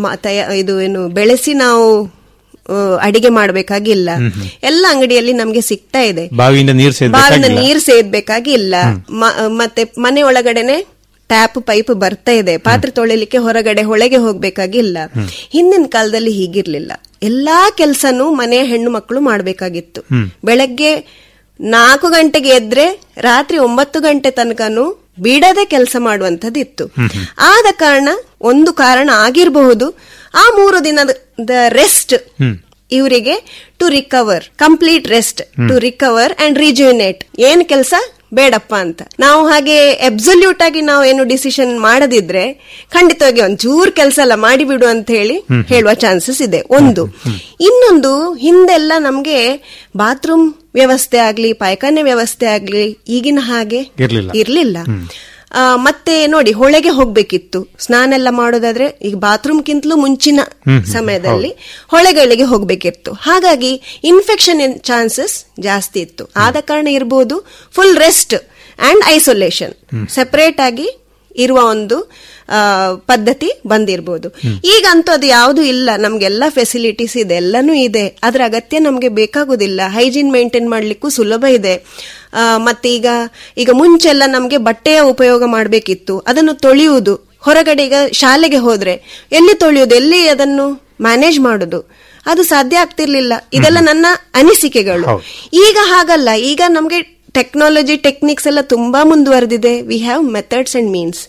ಇದು ಏನು ಬೆಳೆಸಿ ನಾವು ಆ, ಅಡಿಗೆ ಮಾಡಬೇಕಾಗಿಲ್ಲ ಎಲ್ಲ ಅಂಗಡಿಯಲ್ಲಿ ನಮ್ಗೆ ಸಿಗ್ತಾ ಇದೆ ಬಾವಿಯಿಂದ ನೀರು ಬಾವಿನ ಸೇರ್ಬೇಕಾಗಿಲ್ಲ ನೀರ್ ಸೇದ್ಬೇಕಾಗಿಲ್ಲ ಮ- ಮತ್ತೆ ಮನೆ ಒಳಗಡೆನೆ ಟ್ಯಾಪ್ ಪೈಪ್ ಬರ್ತಾ ಇದೆ ಪಾತ್ರೆ ತೊಳಿಲಿಕ್ಕೆ ಹೊರಗಡೆ ಹೊಳೆಗೆ ಹೋಗ್ಬೇಕಾಗಿಲ್ಲ ಹಿಂದಿನ ಕಾಲದಲ್ಲಿ ಹೀಗಿರ್ಲಿಲ್ಲ ಎಲ್ಲಾ ಕೆಲ್ಸನೂ ಮನೆಯ ಹೆಣ್ಣು ಮಕ್ಕಳು ಮಾಡ್ಬೇಕಾಗಿತ್ತು ಬೆಳಗ್ಗೆ ನಾಲ್ಕು ಗಂಟೆಗೆ ಎದ್ರೆ ರಾತ್ರಿ ಒಂಬತ್ತು ಗಂಟೆ ತನಕನೂ ಬಿಡದೆ ಕೆಲಸ ಮಾಡುವಂತದ್ದಿತ್ತು ಆದ ಕಾರಣ ಒಂದು ಕಾರಣ ಆಗಿರಬಹುದು ಆ ಮೂರು ದಿನದ ರೆಸ್ಟ್ ಇವರಿಗೆ to recover complete rest to recover and rejuvenate ಏನ್ ಕೆಲಸ ಬೇಡಪ್ಪ ಅಂತ ನಾವು ಹಾಗೆ ಅಬ್ಸಲ್ಯೂಟ್ ಆಗಿ ನಾವು ಏನು ಡಿಸಿಷನ್ ಮಾಡದಿದ್ರೆ ಖಂಡಿತವಾಗಿ ಒಂಚೂರ್ ಕೆಲಸ ಎಲ್ಲ ಮಾಡಿಬಿಡು ಅಂತ ಹೇಳಿ ಹೇಳುವ ಚಾನ್ಸಸ್ ಇದೆ ಒಂದು ಇನ್ನೊಂದು ಹಿಂದೆಲ್ಲ ನಮ್ಗೆ ಬಾತ್ರೂಮ್ ವ್ಯವಸ್ಥೆ ಆಗ್ಲಿ ಪಾಯ್ಖಾನೆ ವ್ಯವಸ್ಥೆ ಆಗ್ಲಿ ಈಗಿನ ಹಾಗೆ ಇರ್ಲಿಲ್ಲ. ಇರ್ಲಿಲ್ಲ ಆ, ಮತ್ತೆ ನೋಡಿ ಹೊಳೆಗೆ ಹೋಗ್ಬೇಕಿತ್ತು ಸ್ನಾನ ಎಲ್ಲ ಮಾಡೋದಾದ್ರೆ ಈಗ ಬಾತ್ರೂಮ್ಗಿಂತಲೂ ಮುಂಚಿನ ಸಮಯದಲ್ಲಿ ಹೊಳೆಗಳಿಗೆ ಹೋಗ್ಬೇಕಿತ್ತು ಹಾಗಾಗಿ ಇನ್ಫೆಕ್ಷನ್ ಚಾನ್ಸಸ್ ಜಾಸ್ತಿ ಇತ್ತು ಆದ ಕಾರಣ ಇರಬಹುದು full rest and isolation separate ಆಗಿ ಇರುವ ಒಂದು ಆ, ಪದ್ಧತಿ ಬಂದಿರಬಹುದು ಈಗಂತೂ ಅದು ಯಾವುದು ಇಲ್ಲ ನಮ್ಗೆಲ್ಲ ಫೆಸಿಲಿಟೀಸ್ ಇದೆ ಎಲ್ಲನೂ ಇದೆ ಅದ್ರ ಅಗತ್ಯ ನಮ್ಗೆ ಬೇಕಾಗುದಿಲ್ಲ ಹೈಜೀನ್ ಮೇಂಟೈನ್ ಮಾಡ್ಲಿಕ್ಕೂ ಸುಲಭ ಇದೆ ಆ, ಮತ್ತೆ ಈಗ ಈಗ ಮುಂಚೆಲ್ಲ ನಮ್ಗೆ ಬಟ್ಟೆಯ ಉಪಯೋಗ ಮಾಡಬೇಕಿತ್ತು ಅದನ್ನು ತೊಳೆಯುವುದು ಹೊರಗಡೆ ಈಗ ಶಾಲೆಗೆ ಹೋದ್ರೆ ಎಲ್ಲಿ ತೊಳೆಯುವುದು ಎಲ್ಲಿ ಅದನ್ನು ಮ್ಯಾನೇಜ್ ಮಾಡುದು ಅದು ಸಾಧ್ಯ ಆಗ್ತಿರ್ಲಿಲ್ಲ ಇದೆಲ್ಲ ನನ್ನ ಅನಿಸಿಕೆಗಳು ಈಗ ಹಾಗಲ್ಲ ಈಗ ನಮ್ಗೆ ಟೆಕ್ನಾಲಜಿ ಟೆಕ್ನಿಕ್ಸ್ ಎಲ್ಲ ತುಂಬಾ ಮುಂದುವರೆದಿದೆ we have methods and means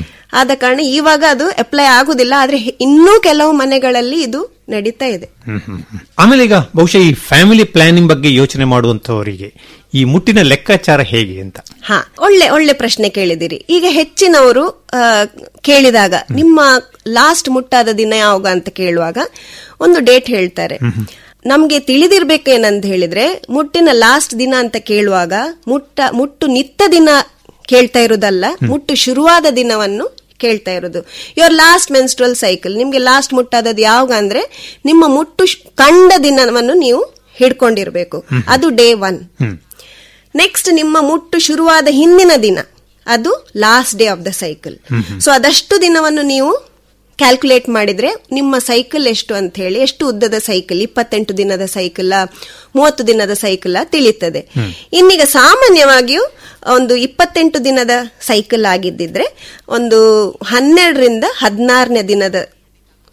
ಆದ ಕಾರಣ ಇವಾಗ ಅದು ಅಪ್ಲೈ ಆಗುದಿಲ್ಲ ಆದ್ರೆ ಹೆ- ಇನ್ನೂ ಕೆಲವು ಮನೆಗಳಲ್ಲಿ ಇದು ನಡೀತಾ ಇದೆ ಆಮೇಲೆ ಈಗ ಬಹುಶಃ ಈ ಫ್ಯಾಮಿಲಿ ಪ್ಲಾನಿಂಗ್ ಬಗ್ಗೆ ಯೋಚನೆ ಮಾಡುವಂತವರಿಗೆ ಈ ಮುಟ್ಟಿನ ಲೆಕ್ಕಾಚಾರ ಹೇಗೆ ಅಂತ ಹಾ ಒಳ್ಳೆ ಒಳ್ಳೆ ಪ್ರಶ್ನೆ ಕೇಳಿದಿರಿ ಈಗ ಹೆಚ್ಚಿನವರು ಆ, ಕೇಳಿದಾಗ ನಿಮ್ಮ ಲಾಸ್ಟ್ ಮುಟ್ಟಾದ ದಿನ ಯಾವಾಗ ಅಂತ ಕೇಳುವಾಗ ಒಂದು ಡೇಟ್ ಹೇಳ್ತಾರೆ ನಮ್ಗೆ ತಿಳಿದಿರ್ಬೇಕೇನಂತ ಹೇಳಿದ್ರೆ ಮುಟ್ಟಿನ ಲಾಸ್ಟ್ ದಿನ ಅಂತ ಕೇಳುವಾಗ ಮುಟ್ಟ ಮುಟ್ಟು ನಿತ್ತ ದಿನ ಕೇಳ್ತಾ ಇರೋದಲ್ಲ ಮುಟ್ಟು ಶುರುವಾದ ದಿನವನ್ನು ಕೇಳ್ತಾ ಇರೋದು ಯುವರ್ ಲಾಸ್ಟ್ ಮೆನ್ಸ್ಟ್ರಲ್ ಸೈಕಲ್ ನಿಮ್ಗೆ ಲಾಸ್ಟ್ ಮುಟ್ಟಾದದ್ದು ಯಾವಾಗ ಅಂದ್ರೆ ನಿಮ್ಮ ಮುಟ್ಟು ಶ್- ಕಂಡ ದಿನವನ್ನು ನೀವು ಹಿಡ್ಕೊಂಡಿರ್ಬೇಕು ಅದು ಡೇ ಒನ್ ನೆಕ್ಸ್ಟ್ ನಿಮ್ಮ ಮುಟ್ಟು ಶುರುವಾದ ಹಿಂದಿನ ದಿನ ಅದು last day of the cycle so ಅದಷ್ಟು ದಿನವನ್ನು ನೀವು ಕ್ಯಾಲ್ಕುಲೇಟ್ ಮಾಡಿದ್ರೆ ನಿಮ್ಮ ಸೈಕಲ್ ಎಷ್ಟು ಅಂತ ಹೇಳಿ ಎಷ್ಟು ಉದ್ದದ ಸೈಕಲ್ ಇಪ್ಪತ್ತೆಂಟು ದಿನದ ಸೈಕಲ್ ಮೂವತ್ತು ದಿನದ ಸೈಕಲ್ ತಿಳಿತದೆ ಇನ್ನೀಗ ಸಾಮಾನ್ಯವಾಗಿಯೂ ಒಂದು ಇಪ್ಪತ್ತೆಂಟು ದಿನದ ಸೈಕಲ್ ಆಗಿದ್ದಿದ್ರೆ ಒಂದು ಹನ್ನೆರಡರಿಂದ ಹದಿನಾರನೇ ದಿನದ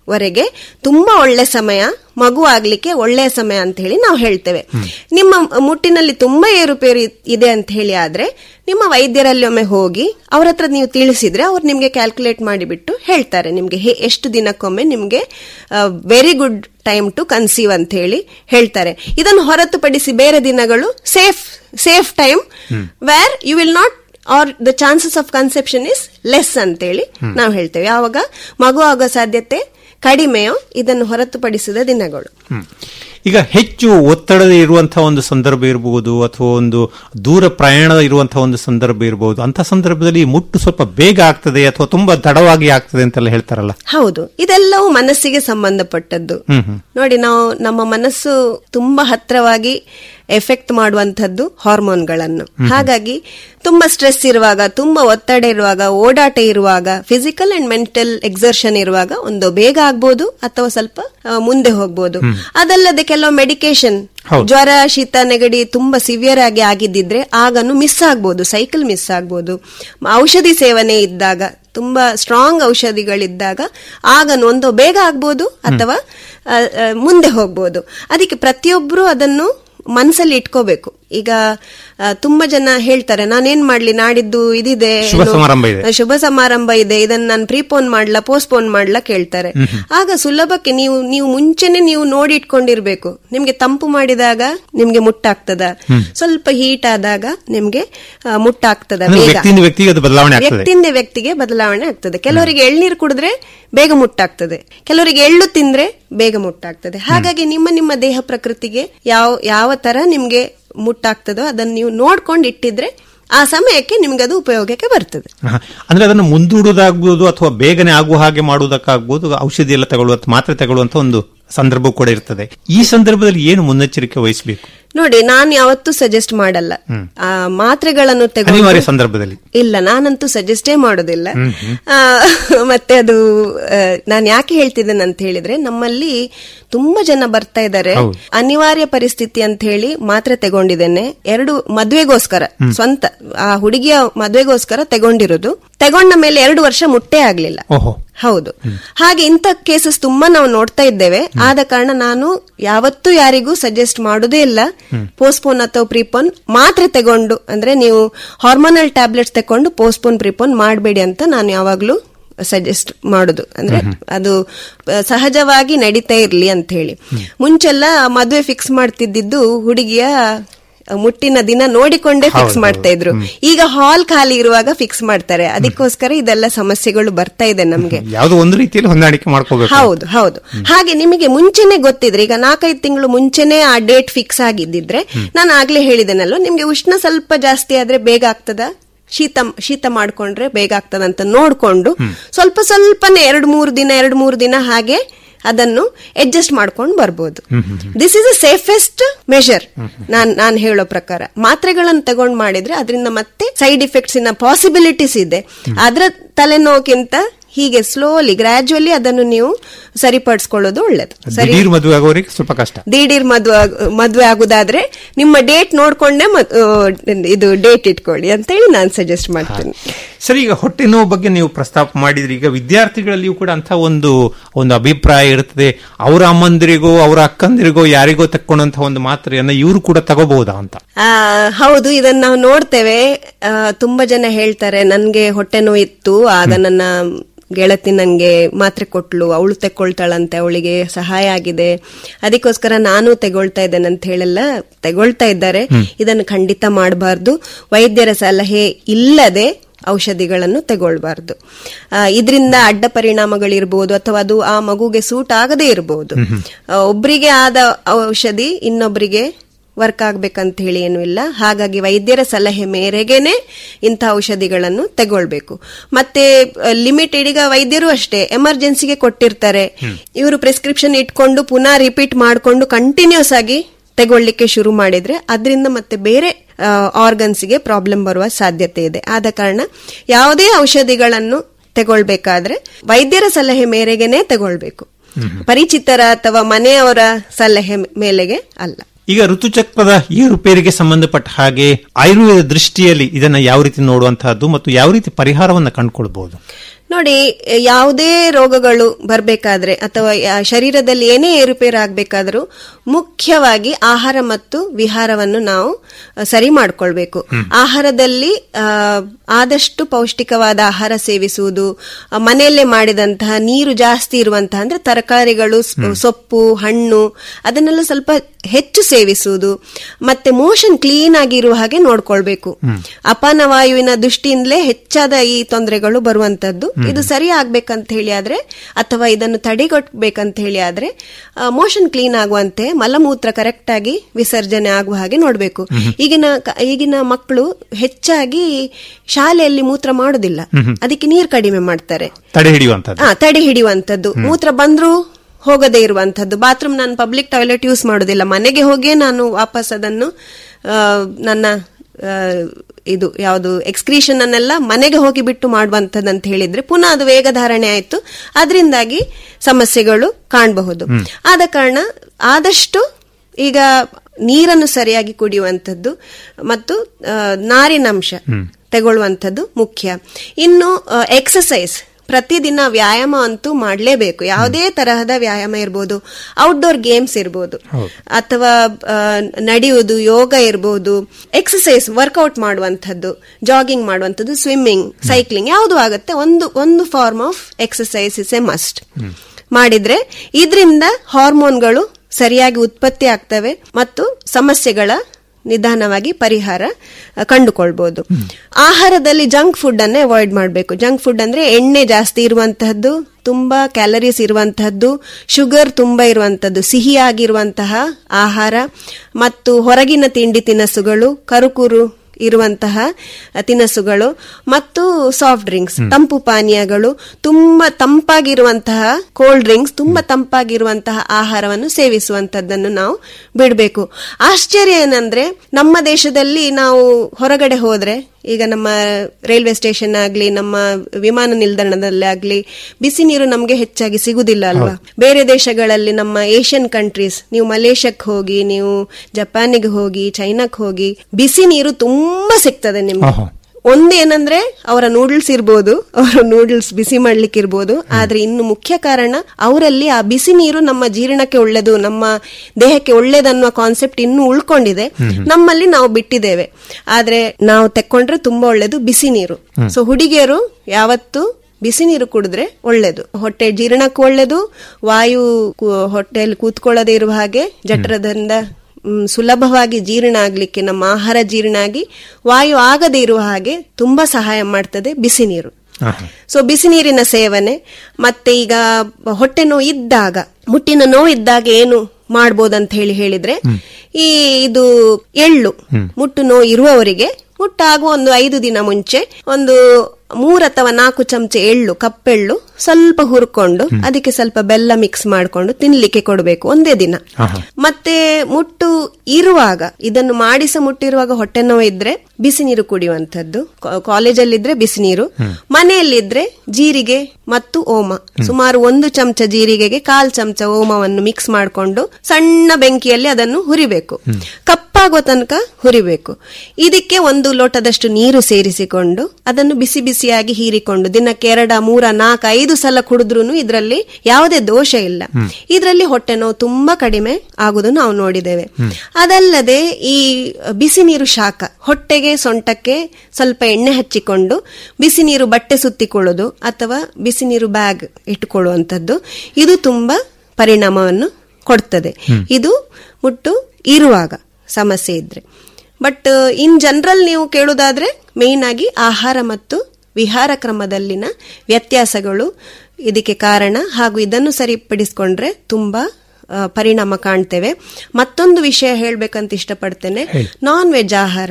ವರೆಗೆ ತುಂಬಾ ಒಳ್ಳೆ ಸಮಯ ಮಗು ಆಗ್ಲಿಕ್ಕೆ ಒಳ್ಳೆಯ ಸಮಯ ಅಂತ ಹೇಳಿ ನಾವು ಹೇಳ್ತೇವೆ ನಿಮ್ಮ ಮುಟ್ಟಿನಲ್ಲಿ ತುಂಬಾ ಏರುಪೇರು ಇ- ಇದೆ ಅಂತ ಹೇಳಿ ಆದ್ರೆ ನಿಮ್ಮ ವೈದ್ಯರಲ್ಲಿ ಒಮ್ಮೆ ಹೋಗಿ ಅವ್ರ ಹತ್ರ ನೀವು ತಿಳಿಸಿದ್ರೆ ಅವ್ರು ನಿಮ್ಗೆ ಕ್ಯಾಲ್ಕುಲೇಟ್ ಮಾಡಿಬಿಟ್ಟು ಹೇಳ್ತಾರೆ ನಿಮ್ಗೆ ಹೇ- ಎಷ್ಟು ದಿನಕ್ಕೊಮ್ಮೆ ನಿಮ್ಗೆ very good time to conceive ಅಂತ ಹೇಳಿ ಹೇಳ್ತಾರೆ ಇದನ್ನು ಹೊರತುಪಡಿಸಿ ಬೇರೆ ದಿನಗಳು safe safe time where you will not are the chances of conception is less ಅಂತೇಳಿ ನಾವು ಹೇಳ್ತೇವೆ ಯಾವಾಗ ಮಗು ಆಗೋ ಸಾಧ್ಯತೆ ಕಡಿಮೆಯೋ ಇದನ್ನು ಹೊರತುಪಡಿಸಿದ ದಿನಗಳು ಹ್ಮ್. ಈಗ ಹೆಚ್ಚು ಒತ್ತಡದ ಇರುವಂತಹ ಒಂದು ಸಂದರ್ಭ ಇರಬಹುದು ಅಥವಾ ಒಂದು ದೂರ ಪ್ರಯಾಣ ಇರುವಂತಹ ಒಂದು ಸಂದರ್ಭ ಇರಬಹುದು ಅಂತ ಸಂದರ್ಭದಲ್ಲಿ ಮುಟ್ಟು ಸ್ವಲ್ಪ ಬೇಗ ಆಗ್ತದೆ ಅಥವಾ ತುಂಬಾ ತಡವಾಗಿ ಆಗ್ತದೆ ಅಂತೆಲ್ಲ ಹೇಳ್ತಾರಲ್ಲ ಹೌದು ಇದೆಲ್ಲವೂ ಮನಸ್ಸಿಗೆ ಸಂಬಂಧಪಟ್ಟದ್ದು ನೋಡಿ ನಾವು ನಮ್ಮ ಮನಸ್ಸು ತುಂಬಾ ಹತ್ರವಾಗಿ ಎಫೆಕ್ಟ್ ಮಾಡುವಂತದ್ದು ಹಾರ್ಮೋನ್ಗಳನ್ನು ಹಾಗಾಗಿ ತುಂಬಾ ಸ್ಟ್ರೆಸ್ ಇರುವಾಗ ತುಂಬಾ ಒತ್ತಡ ಇರುವಾಗ ಓಡಾಟ ಇರುವಾಗ ಫಿಸಿಕಲ್ ಅಂಡ್ ಮೆಂಟಲ್ ಎಕ್ಸರ್ಷನ್ ಇರುವಾಗ ಒಂದು ಬೇಗ ಆಗ್ಬೋದು ಅಥವಾ ಸ್ವಲ್ಪ ಆ, ಮುಂದೆ ಹೋಗ್ಬೋದು ಅದಲ್ಲದೆ ಕೆಲವು ಮೆಡಿಕೇಶನ್ ಹೌದು. ಜ್ವರ ಶೀತ ನೆಗಡಿ ತುಂಬಾ ಸಿವಿಯರ್ ಆಗಿ ಆಗಿದ್ದಿದ್ರೆ ಆಗನು ಮಿಸ್ ಆಗ್ಬೋದು ಸೈಕಲ್ ಮಿಸ್ ಆಗ್ಬೋದು ಮ- ಔಷಧಿ ಸೇವನೆ ಇದ್ದಾಗ ತುಂಬಾ ಸ್ಟ್ರಾಂಗ್ ಔಷಧಿಗಳಿದ್ದಾಗ ಆಗನು ಒಂದು ಬೇಗ ಆಗ್ಬೋದು ಅಥವಾ ಆ, ಆ, ಮುಂದೆ ಹೋಗ್ಬೋದು ಅದಕ್ಕೆ ಪ್ರತಿಯೊಬ್ಬರು ಅದನ್ನು ಮನಸ್ಸಲ್ಲಿ ಇಟ್ಕೋಬೇಕು ಈಗ ಆ, ತುಂಬಾ ಜನ ಹೇಳ್ತಾರೆ ನಾನೇನ್ ಮಾಡ್ಲಿ ನಾಡಿದ್ದು ಇದಿದೆ ಶುಭ ಏನು- ಸಮಾರಂಭ ಇದೆ. ಶುಭ ಸಮಾರಂಭ ಇದೆ ಇದನ್ನ ನಾನು ಪ್ರೀಪೋನ್ ಮಾಡ್ಲಾ ಪೋಸ್ಟ್ಪೋನ್ ಮಾಡ್ಲಾ ಕೇಳ್ತಾರೆ ಆಗ ಸುಲಭಕ್ಕೆ ನೀವು ನೀವು ಮುಂಚೆನೆ ನೀವು ನೋಡಿ ಇಟ್ಕೊಂಡಿರ್ಬೇಕು ನಿಮ್ಗೆ ತಂಪು ಮಾಡಿದಾಗ ನಿಮ್ಗೆ ಮುಟ್ಟಾಗ್ತದ ಸ್ವಲ್ಪ ಹೀಟ್ ಆದಾಗ ನಿಮ್ಗೆ ಆ, ಮುಟ್ಟಾಗ್ತದ ಅಂದ್ರೆ ಬೇಗ ವ್ಯಕ್ತಿಯಿಂದ ವ್ಯಕ್ತಿಗೆ ಅದು ಬದಲಾವಣೆ ಆಗ್ತದೆ ವ್ಯಕ್ತಿಯಿಂದ ವ್ಯಕ್ತಿಗೆ ಬದಲಾವಣೆ ಆಗ್ತದೆ ಕೆಲವರಿಗೆ ಎಳ್ನೀರು ಕುಡಿದ್ರೆ ಬೇಗ ಮುಟ್ಟಾಗ್ತದೆ ಕೆಲವರಿಗೆ ಎಳ್ಳು ತಿಂದ್ರೆ ಬೇಗ ಮುಟ್ಟಾಗ್ತದೆ ಹಾಗಾಗಿ ನಿಮ್ಮ ನಿಮ್ಮ ದೇಹ ಪ್ರಕೃತಿಗೆ ಯಾವ ಯಾವ ತರ ನಿಮ್ಗೆ ಮುಟ್ಟಾಗ್ತದೋ ಅದನ್ನ ನೀವು ನೋಡ್ಕೊಂಡು ಇಟ್ಟಿದ್ರೆ ಆ ಸಮಯಕ್ಕೆ ನಿಮ್ಗೆ ಅದು ಉಪಯೋಗಕ್ಕೆ ಬರ್ತದೆ ಆಹಾ. ಅಂದ್ರೆ ಅದನ್ನು ಮುಂದೂಡುವುದಾಗ್ಬೋದು ಅಥವಾ ಬೇಗನೆ ಆಗುವ ಹಾಗೆ ಮಾಡುವುದಕ್ಕಾಗ್ಬೋದು ಔಷಧಿ ಎಲ್ಲ ತಗೊಳ್ಳುವ ಮಾತ್ರೆ ತಗೊಳ್ಳುವಂತ ಒಂದು ಸಂದರ್ಭ ಕೂಡ ಇರ್ತದೆ ಈ ಸಂದರ್ಭದಲ್ಲಿ ಏನು ಮುನ್ನೆಚ್ಚರಿಕೆ ವಹಿಸಬೇಕು ನೋಡಿ ನಾನು ಯಾವತ್ತೂ ಸಜೆಸ್ಟ್ ಮಾಡಲ್ಲ ಆ ಮಾತ್ರೆಗಳನ್ನು ಅನಿವಾರ್ಯ ತಗೊಂಡು ಸಂದರ್ಭದಲ್ಲಿ ಇಲ್ಲ ನಾನಂತೂ ಸಜೆಸ್ಟೇ ಮಾಡೋದಿಲ್ಲ ಆ, ಮತ್ತೆ ಅದು ನಾನು ಯಾಕೆ ಹೇಳ್ತಿದ್ದೇನೆ ಅಂತ ಹೇಳಿದ್ರೆ ನಮ್ಮಲ್ಲಿ ತುಂಬಾ ಜನ ಬರ್ತಾ ಇದ್ದಾರೆ ಹೌದು. ಅನಿವಾರ್ಯ ಪರಿಸ್ಥಿತಿ ಅಂತ ಹೇಳಿ ಮಾತ್ರೆ ತಗೊಂಡಿದ್ದೇನೆ ಎರಡು ಮದ್ವೆಗೋಸ್ಕರ ಸ್ವಂತ ಆ ಹುಡುಗಿಯ ಮದ್ವೆಗೋಸ್ಕರ ತಗೊಂಡಿರೋದು ತಗೊಂಡ ಮೇಲೆ ಎರಡು ವರ್ಷ ಮುಟ್ಟೆ ಆಗ್ಲಿಲ್ಲ ಓಹೋ ಹೌದು ಹಾಗೆ ಇಂಥ ಕೇಸಸ್ ತುಂಬಾ ನಾವು ನೋಡ್ತಾ ಇದ್ದೇವೆ ಆದ ಕಾರಣ ನಾನು ಯಾವತ್ತೂ ಯಾರಿಗೂ ಸಜೆಸ್ಟ್ ಮಾಡುದೇ ಇಲ್ಲ ಪೋಸ್ಟ್ಪೋನ್ ಅಥವಾ ಪ್ರೀಪೋನ್ ಮಾತ್ರೆ ತಗೊಂಡು ಅಂದ್ರೆ ನೀವು ಹಾರ್ಮೋನಲ್ ಟ್ಯಾಬ್ಲೆಟ್ಸ್ ತಕೊಂಡು ಪೋಸ್ಟ್ಪೋನ್ ಪ್ರೀಪೋನ್ ಮಾಡಬೇಡಿ ಅಂತ ನಾನು ಯಾವಾಗ್ಲೂ ಸಜೆಸ್ಟ್ ಮಾಡುದು ಅಂದ್ರೆ ಅದು ಆ, ಸಹಜವಾಗಿ ನಡೀತಾ ಇರ್ಲಿ ಅಂತ ಹೇಳಿ ಮುಂಚೆಲ್ಲ ಮದುವೆ ಫಿಕ್ಸ್ ಮಾಡ್ತಿದ್ದಿದ್ದು ಹುಡುಗಿಯ ಮುಟ್ಟಿನ ದಿನ ನೋಡಿಕೊಂಡೇ ಫಿಕ್ಸ್ ಮಾಡ್ತಾ ಇದ್ರು ಈಗ ಹಾಲ್ ಖಾಲಿ ಇರುವಾಗ ಫಿಕ್ಸ್ ಮಾಡ್ತಾರೆ ಅದಕ್ಕೋಸ್ಕರ ಇದೆಲ್ಲ ಸಮಸ್ಯೆಗಳು ಬರ್ತಾ ಇದೆ ನಮ್ಗೆ ಯಾವುದೋ ಒಂದು ರೀತಿಯಲ್ಲಿ ಹೊಂದಾಣಿಕೆ ಮಾಡ್ಕೋಬೇಕು ಹೌದು ಹೌದು ಹಾಗೆ ನಿಮಗೆ ಮುಂಚೆನೆ ಗೊತ್ತಿದ್ರೆ ಈಗ ನಾಲ್ಕೈದು ತಿಂಗಳು ಮುಂಚೆನೆ ಆ ಡೇಟ್ ಫಿಕ್ಸ್ ಆಗಿದ್ದಿದ್ರೆ ನಾನು ಆಗ್ಲೇ ಹೇಳಿದೆನಲ್ವ ನಿಮ್ಗೆ ಉಷ್ಣ ಸ್ವಲ್ಪ ಜಾಸ್ತಿ ಆದ್ರೆ ಬೇಗ ಆಗ್ತದ ಶೀತ ಶೀತ ಮಾಡ್ಕೊಂಡ್ರೆ ಬೇಗ ಆಗ್ತದಂತ ನೋಡ್ಕೊಂಡು ಸ್ವಲ್ಪ ಸ್ವಲ್ಪನೇ ಎರಡು ಮೂರು ದಿನ ಎರಡು ಮೂರು ದಿನ ಹಾಗೆ ಅದನ್ನು ಅಡ್ಜಸ್ಟ್ ಮಾಡ್ಕೊಂಡು ಬರ್ಬೋದು this is a safest measure ನಾನ್ ನಾನ್ ಹೇಳೋ ಪ್ರಕಾರ ಮಾತ್ರೆಗಳನ್ನು ತಗೊಂಡ್ ಮಾಡಿದ್ರೆ ಅದರಿಂದ ಮತ್ತೆ ಸೈಡ್ ಇಫೆಕ್ಟ್ಸ್ ಇನ ಪಾಸಿಬಿಲಿಟೀಸ್ ಇದೆ ಅದ್ರ ತಲೆನೋವಿಗಿಂತ ಹೀಗೆ ಸ್ಲೋಲಿ ಗ್ರಾಜುವಲಿ ಅದನ್ನು ನೀವು ಸರಿಪಡಿಸ್ಕೊಳ್ಳೋದು ಒಳ್ಳೇದು ಸರಿ ದಿಢೀರ್ ಮದುವೆ ಆಗೋರಿಗೆ ಸ್ವಲ್ಪ ಕಷ್ಟ ದಿಢೀರ್ ಮದ್ವೆ ಆಗ್- ಮದ್ವೆ ಆಗುದಾದ್ರೆ ನಿಮ್ಮ ಡೇಟ್ ನೋಡ್ಕೊಂಡೇ ಮದ್- ಆ, ಇದು ಡೇಟ್ ಇಟ್ಕೊಳ್ಳಿ ಅಂತ ಹೇಳಿ ನಾನು ಸಜೆಸ್ಟ್ ಮಾಡ್ತೀನಿ ಸರಿ ಈಗ ಹೊಟ್ಟೆ ನೋವು ಬಗ್ಗೆ ನೀವು ಪ್ರಸ್ತಾಪ ಮಾಡಿದ್ರಿ ಈಗ ವಿದ್ಯಾರ್ಥಿಗಳಲ್ಲಿಯೂ ಕೂಡ ಅಂತ ಒಂದು ಒಂದು ಅಭಿಪ್ರಾಯ ಇರ್ತದೆ ಅವರ ಅಮ್ಮಂದಿರಿಗೋ ಅವರ ಅಕ್ಕಂದಿರಿಗೋ ಯಾರಿಗೋ ತಕ್ಕೊಂಡಂತಹ ಒಂದು ಮಾತ್ರೆಯನ್ನ ಇವರು ಕೂಡ ತಗೋಬಹುದಾ ಅಂತ ಆ, ಹೌದು ಇದನ್ನ ನಾವು ನೋಡ್ತೇವೆ ಆ, ತುಂಬಾ ಜನ ಹೇಳ್ತಾರೆ ನನ್ಗೆ ಹೊಟ್ಟೆ ನೋವು ಇತ್ತು ಆಗ ನನ್ನ ಗೆಳತಿ ನನ್ಗೆ ಮಾತ್ರೆ ಕೊಟ್ಲು ಅವಳು ತೆಕ್ಕೊಳ್ತಾಳಂತೆ ಅವಳಿಗೆ ಸಹಾಯ ಆಗಿದೆ ಅದಕ್ಕೋಸ್ಕರ ನಾನು ತೆಗೊಳ್ತಾ ಇದ್ದೇನೆ ಅಂತ ಹೇಳೆಲ್ಲ ತೆಗೊಳ್ತಾ ಇದ್ದಾರೆ ಇದನ್ನು ಖಂಡಿತ ಮಾಡಬಾರ್ದು ವೈದ್ಯರ ಸಲಹೆ ಇಲ್ಲದೆ ಔಷಧಿಗಳನ್ನು ತಗೊಳ್ಬಾರ್ದು ಇದರಿಂದ ಅಡ್ಡ ಪರಿಣಾಮಗಳಿರ್ಬೋದು ಅಥವಾ ಅದು ಆ ಮಗುಗೆ ಸೂಟ್ ಆಗದೇ ಇರಬಹುದು ಒಬ್ಬರಿಗೆ ಆದ ಔಷಧಿ ಇನ್ನೊಬ್ಬರಿಗೆ ವರ್ಕ್ ಆಗ್ಬೇಕಂತ ಹೇಳಿ ಏನು ಇಲ್ಲ ಹಾಗಾಗಿ ವೈದ್ಯರ ಸಲಹೆ ಮೇರೆಗೆನೆ ಇಂಥ ಔಷಧಿಗಳನ್ನು ತಗೊಳ್ಬೇಕು ಮತ್ತೆ ಲಿಮಿಟೆಡ್ ಈಗ ವೈದ್ಯರು ಅಷ್ಟೇ ಎಮರ್ಜೆನ್ಸಿಗೆ ಕೊಟ್ಟಿರ್ತಾರೆ ಇವರು ಪ್ರಿಸ್ಕ್ರಿಪ್ಷನ್ ಇಟ್ಕೊಂಡು ಪುನಃ ರಿಪೀಟ್ ಮಾಡಿಕೊಂಡು ಕಂಟಿನ್ಯೂಸ್ ಆಗಿ ತಗೊಳ್ಳಿಕ್ಕೆ ಶುರು ಮಾಡಿದ್ರೆ ಅದರಿಂದ ಮತ್ತೆ ಬೇರೆ ಆರ್ಗನ್ಸ್ಗೆ ಪ್ರಾಬ್ಲಮ್ ಬರುವ ಸಾಧ್ಯತೆ ಇದೆ ಆದ ಕಾರಣ ಯಾವುದೇ ಔಷಧಿಗಳನ್ನು ತಗೊಳ್ಬೇಕಾದ್ರೆ ವೈದ್ಯರ ಸಲಹೆ ಮೇರೆಗೆನೆ ತಗೊಳ್ಬೇಕು ಪರಿಚಿತರ ಅಥವಾ ಮನೆಯವರ ಸಲಹೆ ಮೇಲೆಗೆ ಅಲ್ಲ ಈಗ ಋತುಚಕ್ರದ ಏರುಪೇರಿಗೆ ಸಂಬಂಧಪಟ್ಟ ಹಾಗೆ ಆಯುರ್ವೇದ ದೃಷ್ಟಿಯಲ್ಲಿ ಇದನ್ನ ಯಾವ ರೀತಿ ನೋಡುವಂತಹದ್ದು ಮತ್ತು ಯಾವ ರೀತಿ ಪರಿಹಾರವನ್ನ ಕಂಡುಕೊಳ್ಬಹುದು ನೋಡಿ ಯಾವುದೇ ರೋಗಗಳು ಬರಬೇಕಾದ್ರೆ ಅಥವಾ ಯಾ- ಶರೀರದಲ್ಲಿ ಏನೇ ಏರುಪೇರು ಆಗ್ಬೇಕಾದ್ರೂ ಮುಖ್ಯವಾಗಿ ಆಹಾರ ಮತ್ತು ವಿಹಾರವನ್ನು ನಾವು ಅ, ಸರಿ ಮಾಡ್ಕೊಳ್ಬೇಕು ಆಹಾರದಲ್ಲಿ ಆ, ಆದಷ್ಟು ಪೌಷ್ಟಿಕವಾದ ಆಹಾರ ಸೇವಿಸುವುದು ಆ, ಮನೆಯಲ್ಲೇ ಮಾಡಿದಂತಹ ನೀರು ಜಾಸ್ತಿ ಇರುವಂತಹ ಅಂದ್ರೆ ತರಕಾರಿಗಳು ಸ್- ಸೊಪ್ಪು ಹಣ್ಣು ಅದನ್ನೆಲ್ಲ ಸ್ವಲ್ಪ ಹೆಚ್ಚು ಸೇವಿಸುವುದು ಮತ್ತೆ ಮೋಷನ್ ಕ್ಲೀನ್ ಆಗಿರುವ ಹಾಗೆ ನೋಡ್ಕೊಳ್ಬೇಕು ಅಪಾನ ವಾಯುವಿನ ದೃಷ್ಟಿಯಿಂದಲೇ ಹೆಚ್ಚಾದ ಈ ತೊಂದರೆಗಳು ಬರುವಂತದ್ದು ಇದು ಸರಿ ಆಗ್ಬೇಕಂತ ಹೇಳಿ ಆದ್ರೆ ಅಥವಾ ಇದನ್ನು ತಡೆಗಟ್ಟಬೇಕಂತ ಹೇಳಿ ಆದ್ರೆ ಮೋಷನ್ ಕ್ಲೀನ್ ಆಗುವಂತೆ ಮಲಮೂತ್ರ ಕರೆಕ್ಟ್ ಆಗಿ ವಿಸರ್ಜನೆ ಆಗುವ ಹಾಗೆ ನೋಡ್ಬೇಕು ಈಗಿನ ಕ- ಈಗಿನ ಮಕ್ಕಳು ಹೆಚ್ಚಾಗಿ ಶಾಲೆಯಲ್ಲಿ ಮೂತ್ರ ಮಾಡುದಿಲ್ಲ ಅದಕ್ಕೆ ನೀರು ಕಡಿಮೆ ಮಾಡ್ತಾರೆ ತಡೆ ಹಿಡಿಯುವಂತದ್ದು ಆ, ತಡೆ ಹಿಡಿಯುವಂತದ್ದು ಮೂತ್ರ ಬಂದ್ರೂ ಹೋಗದೇ ಇರುವಂತದ್ದು ಬಾತ್ರೂಮ್ ನಾನು ಪಬ್ಲಿಕ್ ಟಾಯ್ಲೆಟ್ ಯೂಸ್ ಮಾಡುದಿಲ್ಲ ಮನೆಗೆ ಹೋಗಿಯೇ ನಾನು ವಾಪಸ್ ಅದನ್ನು ಆ, ನನ್ನ ಆ, ಇದು ಯಾವುದು ಎಕ್ಸ್ಕ್ರೀಷನ್ ಅನ್ನೆಲ್ಲ ಮನೆಗೆ ಹೋಗಿ ಬಿಟ್ಟು ಮಾಡುವಂತದ್ದು ಅಂತ ಹೇಳಿದ್ರೆ ಪುನಃ ಅದು ವೇಗಧಾರಣೆ ಆಯ್ತು ಅದರಿಂದಾಗಿ ಸಮಸ್ಯೆಗಳು ಕಾಣಬಹುದು ಆದ ಕಾರಣ ಆದಷ್ಟು ಈಗ ನೀರನ್ನು ಸರಿಯಾಗಿ ಕುಡಿಯುವಂಥದ್ದು ಮತ್ತು ಆ, ನಾರಿನಂಶ ತಗೊಳ್ಳುವಂಥದ್ದು ಮುಖ್ಯ ಇನ್ನು ಎಕ್ಸಸೈಸ್ ಪ್ರತಿದಿನ ವ್ಯಾಯಾಮ ಅಂತೂ ಮಾಡಲೇಬೇಕು ಯಾವುದೇ ತರಹದ ವ್ಯಾಯಾಮ ಇರ್ಬೋದು ಔಟ್ಡೋರ್ ಗೇಮ್ಸ್ ಇರ್ಬೋದು ಅಥವಾ ಆ, ನಡೆಯುವುದು ಯೋಗ ಇರ್ಬೋದು ಎಕ್ಸಸೈಸ್ ವರ್ಕೌಟ್ ಮಾಡುವಂಥದ್ದು ಜಾಗಿಂಗ್ ಮಾಡುವಂಥದ್ದು ಸ್ವಿಮ್ಮಿಂಗ್ ಸೈಕ್ಲಿಂಗ್ ಯಾವುದು ಆಗುತ್ತೆ ಒಂದು ಒಂದು form of exercise is a must ಮಾಡಿದ್ರೆ ಇದರಿಂದ ಹಾರ್ಮೋನ್ಗಳು ಸರಿಯಾಗಿ ಉತ್ಪತ್ತಿ ಆಗ್ತವೆ ಮತ್ತು ಸಮಸ್ಯೆಗಳ ನಿಧಾನವಾಗಿ ಪರಿಹಾರ ಅ, ಕಂಡುಕೊಳ್ಬಹುದು ಆಹಾರದಲ್ಲಿ ಜಂಕ್ ಫುಡ್ ಅನ್ನೇ ಅವಾಯ್ಡ್ ಮಾಡಬೇಕು ಜಂಕ್ ಫುಡ್ ಅಂದ್ರೆ ಎಣ್ಣೆ ಜಾಸ್ತಿ ಇರುವಂತಹದ್ದು ತುಂಬಾ ಕ್ಯಾಲರೀಸ್ ಇರುವಂತಹದ್ದು ಶುಗರ್ ತುಂಬಾ ಇರುವಂತಹದ್ದು ಸಿಹಿಯಾಗಿರುವಂತಹ ಆಹಾರ ಮತ್ತು ಹೊರಗಿನ ತಿಂಡಿ ತಿನಸುಗಳು ಕರುಕುರು ಇರುವಂತಹ ತಿನಸುಗಳು ಮತ್ತು ಸಾಫ್ಟ್ ಡ್ರಿಂಕ್ಸ್ ತಂಪು ಪಾನೀಯಗಳು ತುಂಬಾ ತಂಪಾಗಿರುವಂತಹ ಕೋಲ್ಡ್ ಡ್ರಿಂಕ್ಸ್ ತುಂಬಾ ತಂಪಾಗಿರುವಂತಹ ಆಹಾರವನ್ನು ಸೇವಿಸುವಂತದ್ದನ್ನು ನಾವು ಬಿಡಬೇಕು ಆಶ್ಚರ್ಯ ಏನಂದ್ರೆ ನಮ್ಮ ದೇಶದಲ್ಲಿ ನಾವು ಹೊರಗಡೆ ಹೋದ್ರೆ ಈಗ ನಮ್ಮ ರೈಲ್ವೆ ಸ್ಟೇಷನ್ ಆಗ್ಲಿ ನಮ್ಮ ವಿಮಾನ ನಿಲ್ದಾಣದಲ್ಲಿ ಆಗ್ಲಿ ಬಿಸಿ ನೀರು ನಮಗೆ ಹೆಚ್ಚಾಗಿ ಸಿಗುದಿಲ್ಲ ಅಲ್ವಾ ಬೇರೆ ದೇಶಗಳಲ್ಲಿ ನಮ್ಮ ಏಷ್ಯನ್ ಕಂಟ್ರೀಸ್ ನೀವು ಮಲೇಷ್ಯಾಕ್ ಹೋಗಿ ನೀವು ಜಪಾನಿಗೆ ಹೋಗಿ ಚೈನಾಕ್ ಹೋಗಿ ಬಿಸಿ ನೀರು ತುಂಬಾ ಸಿಗ್ತದೆ ನಿಮ್ಗೆ ಆಹಾ. ಒಂದೇನಂದ್ರೆ ಅವರ ನೂಡಲ್ಸ್ ಇರ್ಬೋದು ಅವರ ನೂಡಲ್ಸ್ ಬಿಸಿ ಮಾಡ್ಲಿಕ್ಕೆ ಇರ್ಬೋದು ಆದ್ರೆ ಇನ್ನು ಮುಖ್ಯ ಕಾರಣ ಅವರಲ್ಲಿ ಆ ಬಿಸಿ ನೀರು ನಮ್ಮ ಜೀರ್ಣಕ್ಕೆ ಒಳ್ಳೆದು ನಮ್ಮ ದೇಹಕ್ಕೆ ಒಳ್ಳೇದನ್ನುವ ಕಾನ್ಸೆಪ್ಟ್ ಇನ್ನೂ ಉಳ್ಕೊಂಡಿದೆ ನಮ್ಮಲ್ಲಿ ನಾವು ಬಿಟ್ಟಿದ್ದೇವೆ ಆದ್ರೆ ನಾವು ತೆಕ್ಕೊಂಡ್ರೆ ತುಂಬಾ ಒಳ್ಳೇದು ಬಿಸಿ ನೀರು ಸೊ ಹುಡುಗಿಯರು ಯಾವತ್ತು ಬಿಸಿ ನೀರು ಕುಡಿದ್ರೆ ಒಳ್ಳೇದು ಹೊಟ್ಟೆ ಜೀರ್ಣಕ್ಕೂ ಒಳ್ಳೇದು ವಾಯು ಕು- ಹೊಟ್ಟೆಯಲ್ಲಿ ಕೂತ್ಕೊಳ್ಳದೆ ಇರುವ ಹಾಗೆ ಜಠರದಿಂದ ಮ್, ಸುಲಭವಾಗಿ ಜೀರ್ಣ ಆಗ್ಲಿಕ್ಕೆ ನಮ್ಮ ಆಹಾರ ಜೀರ್ಣ ಆಗಿ ವಾಯು ಆಗದೇ ಇರುವ ಹಾಗೆ ತುಂಬಾ ಸಹಾಯ ಮಾಡ್ತದೆ ಬಿಸಿ ನೀರು ಆಹಾ. ಸೊ ಬಿಸಿ ನೀರಿನ ಸೇವನೆ ಮತ್ತೆ ಈಗ ಹೊಟ್ಟೆ ನೋವು ಇದ್ದಾಗ ಮುಟ್ಟಿನ ನೋವು ಇದ್ದಾಗ ಏನು ಮಾಡ್ಬೋದಂತ ಹೇಳಿ ಹೇಳಿದ್ರೆ ಈ ಇದು ಎಳ್ಳು ಮುಟ್ಟು ನೋವು ಇರುವವರಿಗೆ ಮುಟ್ಟಾಗುವ ಒಂದು ಐದು ದಿನ ಮುಂಚೆ ಒಂದು ಮೂರ್ ಅಥವಾ ನಾಲ್ಕು ಚಮಚ ಎಳ್ಳು ಕಪ್ಪೆಳ್ಳು ಸ್ವಲ್ಪ ಹುರ್ಕೊಂಡು ಅದಕ್ಕೆ ಸ್ವಲ್ಪ ಬೆಲ್ಲ ಮಿಕ್ಸ್ ಮಾಡ್ಕೊಂಡು ತಿನ್ಲಿಕ್ಕೆ ಕೊಡಬೇಕು ಒಂದೇ ದಿನ ಆಹಾ. ಮತ್ತೆ ಮುಟ್ಟು ಇರುವಾಗ ಇದನ್ನು ಮಾಡಿಸ ಮುಟ್ಟಿರುವಾಗ ಹೊಟ್ಟೆ ನೋವು ಇದ್ರೆ ಬಿಸಿ ನೀರು ಕುಡಿಯುವಂತದ್ದು ಕಾ- ಕಾಲೇಜಲ್ಲಿದ್ರೆ ಬಿಸಿ ನೀರು ಮನೆಯಲ್ಲಿದ್ರೆ ಜೀರಿಗೆ ಮತ್ತು ಓಮ ಸುಮಾರು ಒಂದು ಚಮಚ ಜೀರಿಗೆಗೆ ಕಾಲ್ ಚಮಚ ಓಮವನ್ನು ಮಿಕ್ಸ್ ಮಾಡಿಕೊಂಡು ಸಣ್ಣ ಬೆಂಕಿಯಲ್ಲಿ ಅದನ್ನು ಹುರಿಬೇಕು ಕಪ್ಪಾಗೋ ತನಕ ಹುರಿಬೇಕು ಇದಕ್ಕೆ ಒಂದು ಲೋಟದಷ್ಟು ನೀರು ಸೇರಿಸಿಕೊಂಡು ಅದನ್ನು ಬಿಸಿ ಬಿಸಿಯಾಗಿ ಹೀರಿಕೊಂಡು ದಿನಕ್ಕೆ ಎರಡ ಮೂರ ನಾಲ್ಕು ಐದು ಸಲ ಕುಡಿದ್ರೂ ಇದರಲ್ಲಿ ಯಾವುದೇ ದೋಷ ಇಲ್ಲ ಇದರಲ್ಲಿ ಹೊಟ್ಟೆ ನೋವು ತುಂಬಾ ಕಡಿಮೆ ಆಗುದು ನಾವು ನೋಡಿದ್ದೇವೆ ಅದಲ್ಲದೆ ಈ ಬಿಸಿ ನೀರು ಶಾಖ ಹೊಟ್ಟೆಗೆ ಸೊಂಟಕ್ಕೆ ಸ್ವಲ್ಪ ಎಣ್ಣೆ ಹಚ್ಚಿಕೊಂಡು ಬಿಸಿ ನೀರು ಬಟ್ಟೆ ಸುತ್ತಿಕೊಳ್ಳೋದು ಅಥವಾ ಬಿಸಿ ನೀರು ಬ್ಯಾಗ್ ಇಟ್ಟುಕೊಳ್ಳುವಂಥದ್ದು ಇದು ತುಂಬಾ ಪರಿಣಾಮವನ್ನು ಕೊಡ್ತದೆ ಇದು ಮುಟ್ಟು ಇರುವಾಗ ಸಮಸ್ಯೆ ಇದ್ರೆ ಬಟ್ ಇನ್ ಜನರಲ್ ನೀವು ಕೇಳುವುದಾದ್ರೆ ಮೇನ್ ಆಗಿ ಆಹಾರ ಮತ್ತು ವಿಹಾರ ಕ್ರಮದಲ್ಲಿನ ವ್ಯತ್ಯಾಸಗಳು ಇದಕ್ಕೆ ಕಾರಣ ಹಾಗೂ ಇದನ್ನು ಸರಿಪಡಿಸಿಕೊಂಡ್ರೆ ತುಂಬಾ ಆ, ಪರಿಣಾಮ ಕಾಣ್ತೇವೆ ಮತ್ತೊಂದು ವಿಷಯ ಹೇಳ್ಬೇಕಂತ ಇಷ್ಟಪಡ್ತೇನೆ ನಾನ್ ವೆಜ್ ಆಹಾರ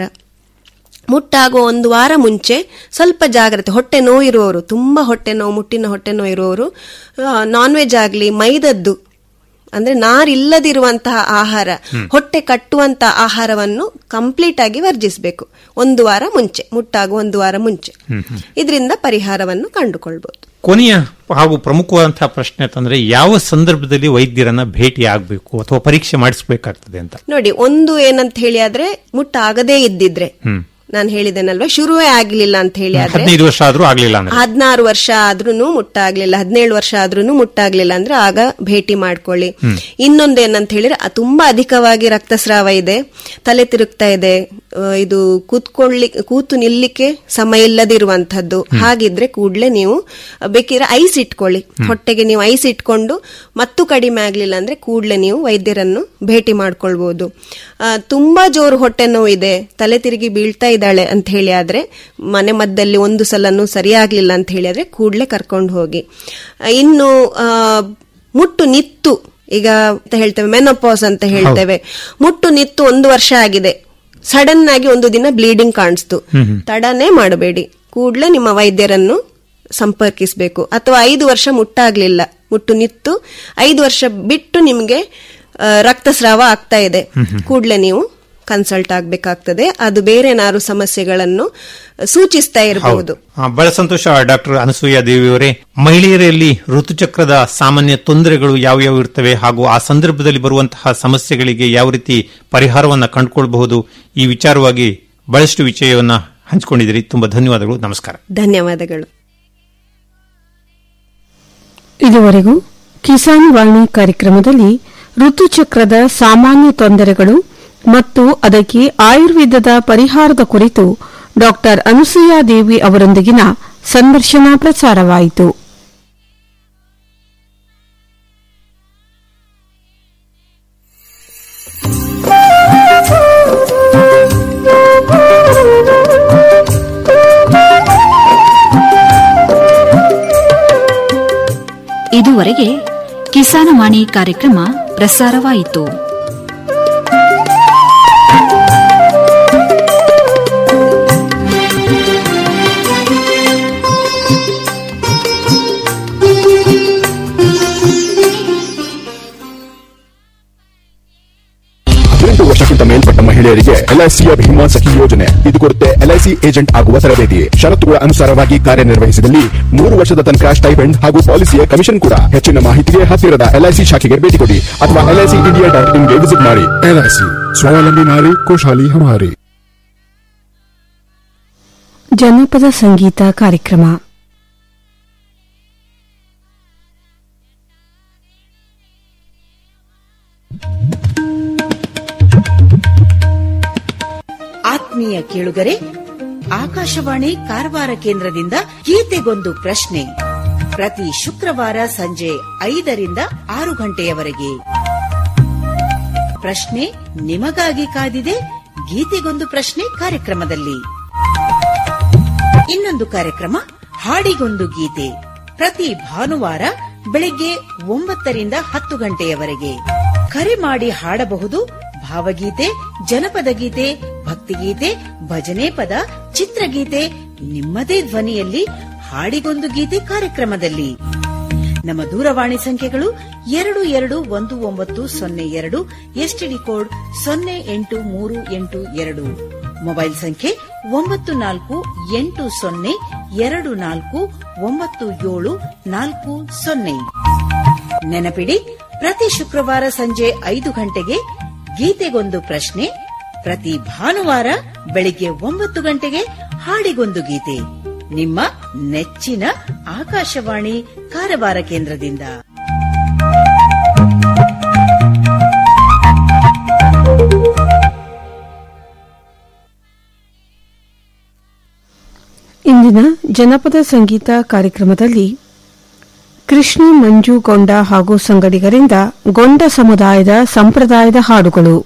ಮುಟ್ಟಾಗುವ ಒಂದು ವಾರ ಮುಂಚೆ ಸ್ವಲ್ಪ ಜಾಗ್ರತೆ ಹೊಟ್ಟೆ ನೋವು ಇರುವವರು ತುಂಬಾ ಹೊಟ್ಟೆ ನೋವು ಮುಟ್ಟಿನ ಹೊಟ್ಟೆ ನೋವು ಇರುವವರು ನಾನ್ ವೆಜ್ ಆಗ್ಲಿ ಮೈದದ್ದು ಅಂದ್ರೆ ನಾರಿಲ್ಲದಿರುವಂತಹ ಆಹಾರ ಹೊಟ್ಟೆ ಕಟ್ಟುವಂತಹ ಆಹಾರವನ್ನು ಕಂಪ್ಲೀಟ್ ಆಗಿ ವರ್ಜಿಸಬೇಕು ಒಂದು ವಾರ ಮುಂಚೆ ಮುಟ್ಟಾಗುವ ಒಂದು ವಾರ ಮುಂಚೆ ಇದರಿಂದ ಪರಿಹಾರವನ್ನು ಕಂಡುಕೊಳ್ಬಹುದು ಕೊನೆಯ ಹಾಗೂ ಪ್ರಮುಖವಾದಂತಹ ಪ್ರಶ್ನೆ ಅಂತಂದ್ರೆ ಯಾವ ಸಂದರ್ಭದಲ್ಲಿ ವೈದ್ಯರನ್ನ ಭೇಟಿ ಆಗಬೇಕು ಅಥವಾ ಪರೀಕ್ಷೆ ಮಾಡಿಸಬೇಕಾಗ್ತದೆ ಅಂತ ನೋಡಿ ಒಂದು ಏನಂತ ಹೇಳಿ ಆದ್ರೆ ಮುಟ್ಟಾಗದೇ ಇದ್ದಿದ್ರೆ ನಾನು ಹೇಳಿದೆನಲ್ವಾ ಶುರುವೇ ಆಗ್ಲಿಲ್ಲ ಅಂತ ಹೇಳಿ ಆದ್ರೆ ಹದಿನೈದು ವರ್ಷ ಆದ್ರೂ ಆಗ್ಲಿಲ್ಲ ಅಂದ್ರೆ ಹದಿನಾರು ವರ್ಷ ಆದ್ರೂ ಮುಟ್ಟಾಗ್ಲಿಲ್ಲ ಹದಿನೇಳು ವರ್ಷ ಆದ್ರೂ ಮುಟ್ಟಾಗ್ಲಿಲ್ಲ ಅಂದ್ರೆ ಆಗ ಭೇಟಿ ಮಾಡ್ಕೊಳ್ಳಿ ಇನ್ನೊಂದೇನಂತ ಹೇಳಿದ್ರೆ ಅ- ತುಂಬಾ ಅಧಿಕವಾಗಿ ರಕ್ತಸ್ರಾವ ಇದೆ ತಲೆ ತಿರುಗ್ತಾ ಇದೆ ಆ, ಇದು ಕೂತ್ಕೊಳ್ಳಿ ಕೂತು ನಿಲ್ಲಿಕ್ಕೆ ಸಮಯ ಇಲ್ಲದಿರುವಂತದ್ದು ಹಾಗಿದ್ರೆ ಕೂಡ್ಲೆ ನೀವು ಬೇಕಿದ್ರೆ ಐಸ್ ಇಟ್ಕೊಳ್ಳಿ ಹೊಟ್ಟೆಗೆ ನೀವು ಐಸ್ ಇಟ್ಕೊಂಡು ಮತ್ತು ಕಡಿಮೆ ಆಗ್ಲಿಲ್ಲ ಅಂದ್ರೆ ಕೂಡ್ಲೆ ನೀವು ವೈದ್ಯರನ್ನು ಭೇಟಿ ಮಾಡ್ಕೊಳ್ಬಹುದು ಆ, ತುಂಬಾ ಜೋರು ಹೊಟ್ಟೆ ನೋವು ಇದೆ ತಲೆ ತಿರುಗಿ ಬೀಳ್ತಾ ಇದ್ದಾಳೆ ಅಂತ ಹೇಳಿ ಆದ್ರೆ ಮನೆ ಮದ್ದಲ್ಲಿ ಒಂದು ಸಲನು ಸರಿಯಾಗ್ಲಿಲ್ಲ ಅಂತ ಹೇಳಿ ಆದ್ರೆ ಕೂಡ್ಲೆ ಕರ್ಕೊಂಡು ಹೋಗಿ ಆ, ಇನ್ನು ಆ, ಮುಟ್ಟು ನಿತ್ತು ಈಗ ಅಂತ ಹೇಳ್ತೇವೆ ಮೆನೋಪಾಸ್ ಅಂತ ಹೇಳ್ತೇವೆ ಮುಟ್ಟು ನಿತ್ತು ಒಂದು ವರ್ಷ ಆಗಿದೆ ಸಡನ್ ಆಗಿ ಒಂದು ದಿನ ಬ್ಲೀಡಿಂಗ್ ಕಾಣಿಸ್ತು ತಡನೇ ಮಾಡಬೇಡಿ ಕೂಡ್ಲೆ ನಿಮ್ಮ ವೈದ್ಯರನ್ನು ಸಂಪರ್ಕಿಸಬೇಕು ಅಥವಾ ಐದು ವರ್ಷ ಮುಟ್ಟಾಗ್ಲಿಲ್ಲ ಮುಟ್ಟು ನಿತ್ತು ಐದು ವರ್ಷ ಬಿಟ್ಟು ನಿಮ್ಗೆ ಆ, ರಕ್ತಸ್ರಾವ ಆಗ್ತಾ ಇದೆ ಕೂಡ್ಲೆ ನೀವು ಕನ್ಸಲ್ಟ್ ಆಗ್ಬೇಕಾಗ್ತದೆ ಅದು ಬೇರೆ ಏನಾದ್ರು ಸಮಸ್ಯೆಗಳನ್ನು ಸೂಚಿಸ್ತಾ ಇರಬಹುದು ಆ, ಬಹಳ ಸಂತೋಷ ಡಾಕ್ಟರ್ ಅನಸೂಯ ದೇವಿಯವರೇ ಮಹಿಳೆಯರಲ್ಲಿ ಋತುಚಕ್ರದ ಸಾಮಾನ್ಯ ತೊಂದರೆಗಳು ಯಾವ್ಯಾವ ಇರ್ತವೆ ಹಾಗೂ ಆ ಸಂದರ್ಭದಲ್ಲಿ ಬರುವಂತಹ ಸಮಸ್ಯೆಗಳಿಗೆ ಯಾವ ರೀತಿ ಪರಿಹಾರವನ್ನ ಕಂಡುಕೊಳ್ಬಹುದು ಈ ವಿಚಾರವಾಗಿ ಬಹಳಷ್ಟು ವಿಷಯವನ್ನ ಹಂಚಿಕೊಂಡಿದ್ದೀರಿ ತುಂಬಾ ಧನ್ಯವಾದಗಳು ನಮಸ್ಕಾರ ಧನ್ಯವಾದಗಳು ಇದುವರೆಗೂ ಕಿಸಾನ್ ವಾಣಿ ಕಾರ್ಯಕ್ರಮದಲ್ಲಿ ಋತುಚಕ್ರದ ಸಾಮಾನ್ಯ ತೊಂದರೆಗಳು ಮತ್ತು ಅದಕ್ಕೆ ಆಯುರ್ವೇದದ ಪರಿಹಾರದ ಕುರಿತು ಡಾಕ್ಟರ್ ಅನುಸೂಯ ದೇವಿ ಅವರೊಂದಿಗಿನ ಸಂದರ್ಶನ ಪ್ರಸಾರವಾಯಿತು ಇದುವರೆಗೆ ಕಿಸಾನವಾಣಿ ಕಾರ್ಯಕ್ರಮ ಪ್ರಸಾರವಾಯಿತು ಹದಿನೆಂಟು ವರ್ಷಕ್ಕಿಂತ ಮೇಲ್ಪಟ್ಟ ಮಹಿಳೆಯರಿಗೆ ಎಲ್ಐಸಿಯ ಭೀಮಾ ಸಖಿ ಯೋಜನೆ ಇದು ಕೊಡುತ್ತೆ ಎಲ್ಐಸಿ ಏಜೆಂಟ್ ಆಗುವ ತರಬೇತಿ ಷರತ್ತುಗಳ ಅನುಸಾರವಾಗಿ ಕಾರ್ಯನಿರ್ವಹಿಸಿದಲ್ಲಿ ಮೂರು ವರ್ಷದ ತನಕ ಸ್ಟೈಪೆಂಡ್ ಹಾಗೂ ಪಾಲಿಸಿಯ ಕಮಿಷನ್ ಕೂಡ ಹೆಚ್ಚಿನ ಮಾಹಿತಿಗೆ ಹತ್ತಿರದ ಎಲ್ಐಸಿ ಶಾಖೆಗೆ ಭೇಟಿ ಕೊಡಿ ಅಥವಾ ಎಲ್ಐಸಿ ಇಂಡಿಯಾ ಡಾಟ್ ಇನ್ಗೆ ವಿಸಿಟ್ ಮಾಡಿ ಎಲ್ಐಸಿ ಸ್ವಾವಲಂಬಿ ನಾರಿ ಖುಷಾಲಿ ಹಮಾರಿ ಜನಪದ ಸಂಗೀತ ಕಾರ್ಯಕ್ರಮ ಆತ್ಮೀಯ ಕೇಳುಗರೆ ಆಕಾಶವಾಣಿ ಕಾರವಾರ ಕೇಂದ್ರದಿಂದ ಗೀತೆಗೊಂದು ಪ್ರಶ್ನೆ ಪ್ರತಿ ಶುಕ್ರವಾರ ಸಂಜೆ ಐದರಿಂದ ಆರು ಗಂಟೆಯವರೆಗೆ ಪ್ರಶ್ನೆ ನಿಮಗಾಗಿ ಕಾದಿದೆ ಗೀತೆಗೊಂದು ಪ್ರಶ್ನೆ ಕಾರ್ಯಕ್ರಮದಲ್ಲಿ ಇನ್ನೊಂದು ಕಾರ್ಯಕ್ರಮ ಹಾಡಿಗೊಂದು ಗೀತೆ ಪ್ರತಿ ಭಾನುವಾರ ಬೆಳಿಗ್ಗೆ ಒಂಬತ್ತರಿಂದ ಹತ್ತು ಗಂಟೆಯವರೆಗೆ ಕರೆ ಮಾಡಿ ಹಾಡಬಹುದು ಭಾವಗೀತೆ ಜನಪದ ಗೀತೆ ಭಕ್ತಿಗೀತೆ ಭಜನೆ ಪದ ಚಿತ್ರಗೀತೆ ನಿಮ್ಮದೇ ಧ್ವನಿಯಲ್ಲಿ ಹಾಡಿಗೊಂದು ಗೀತೆ ಕಾರ್ಯಕ್ರಮದಲ್ಲಿ ನಮ್ಮ ದೂರವಾಣಿ ಸಂಖ್ಯೆಗಳು ಎರಡು ಎರಡು ಒಂದು ಒಂಬತ್ತು ಸೊನ್ನೆ ಎರಡು ಎಸ್ಟಿಡಿ ಕೋಡ್ ಸೊನ್ನೆ ಎಂಟು ಮೂರು ಎಂಟು ಎರಡು ಮೊಬೈಲ್ ಸಂಖ್ಯೆ ಒಂಬತ್ತು ನಾಲ್ಕು ಎಂಟು ಸೊನ್ನೆ ಎರಡು ನಾಲ್ಕು ಒಂಬತ್ತು ಏಳು ನಾಲ್ಕು ಸೊನ್ನೆ ನೆನಪಿಡಿ ಪ್ರತಿ ಶುಕ್ರವಾರ ಸಂಜೆ ಐದು ಗಂಟೆಗೆ ಗೀತೆಗೊಂದು ಪ್ರಶ್ನೆ ಪ್ರತಿ ಭಾನುವಾರ ಬೆಳಿಗ್ಗೆ ಒಂಬತ್ತು ಗಂಟೆಗೆ ಹಾಡಿಗೊಂದು ಗೀತೆ ನಿಮ್ಮ ನೆಚ್ಚಿನ ಆಕಾಶವಾಣಿ ಕಾರವಾರ ಕೇಂದ್ರದಿಂದ ಇಂದಿನ ಜನಪದ ಸಂಗೀತ ಕಾರ್ಯಕ್ರಮದಲ್ಲಿ ಕೃಷ್ಣ ಮಂಜು ಗೊಂಡ ಹಾಗೂ ಸಂಗಡಿಗರಿಂದ ಗೊಂಡ ಸಮುದಾಯದ ಸಂಪ್ರದಾಯದ ಹಾಡುಗಳು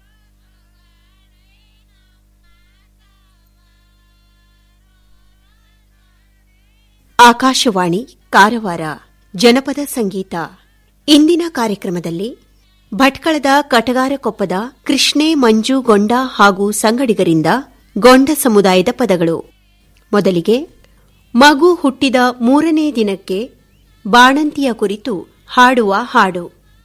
ಆಕಾಶವಾಣಿ ಕಾರವಾರ ಜನಪದ ಸಂಗೀತ ಇಂದಿನ ಕಾರ್ಯಕ್ರಮದಲ್ಲಿ ಭಟ್ಕಳದ ಕಟಗಾರಕೊಪ್ಪದ ಕೃಷ್ಣೆ ಮಂಜು ಗೊಂಡ ಹಾಗೂ ಸಂಗಡಿಗರಿಂದ ಗೊಂಡ ಸಮುದಾಯದ ಪದಗಳು ಮೊದಲಿಗೆ ಮಗು ಹುಟ್ಟಿದ ಮೂರನೇ ದಿನಕ್ಕೆ ಬಾಣಂತಿಯ ಕುರಿತು ಹಾಡುವ ಹಾಡು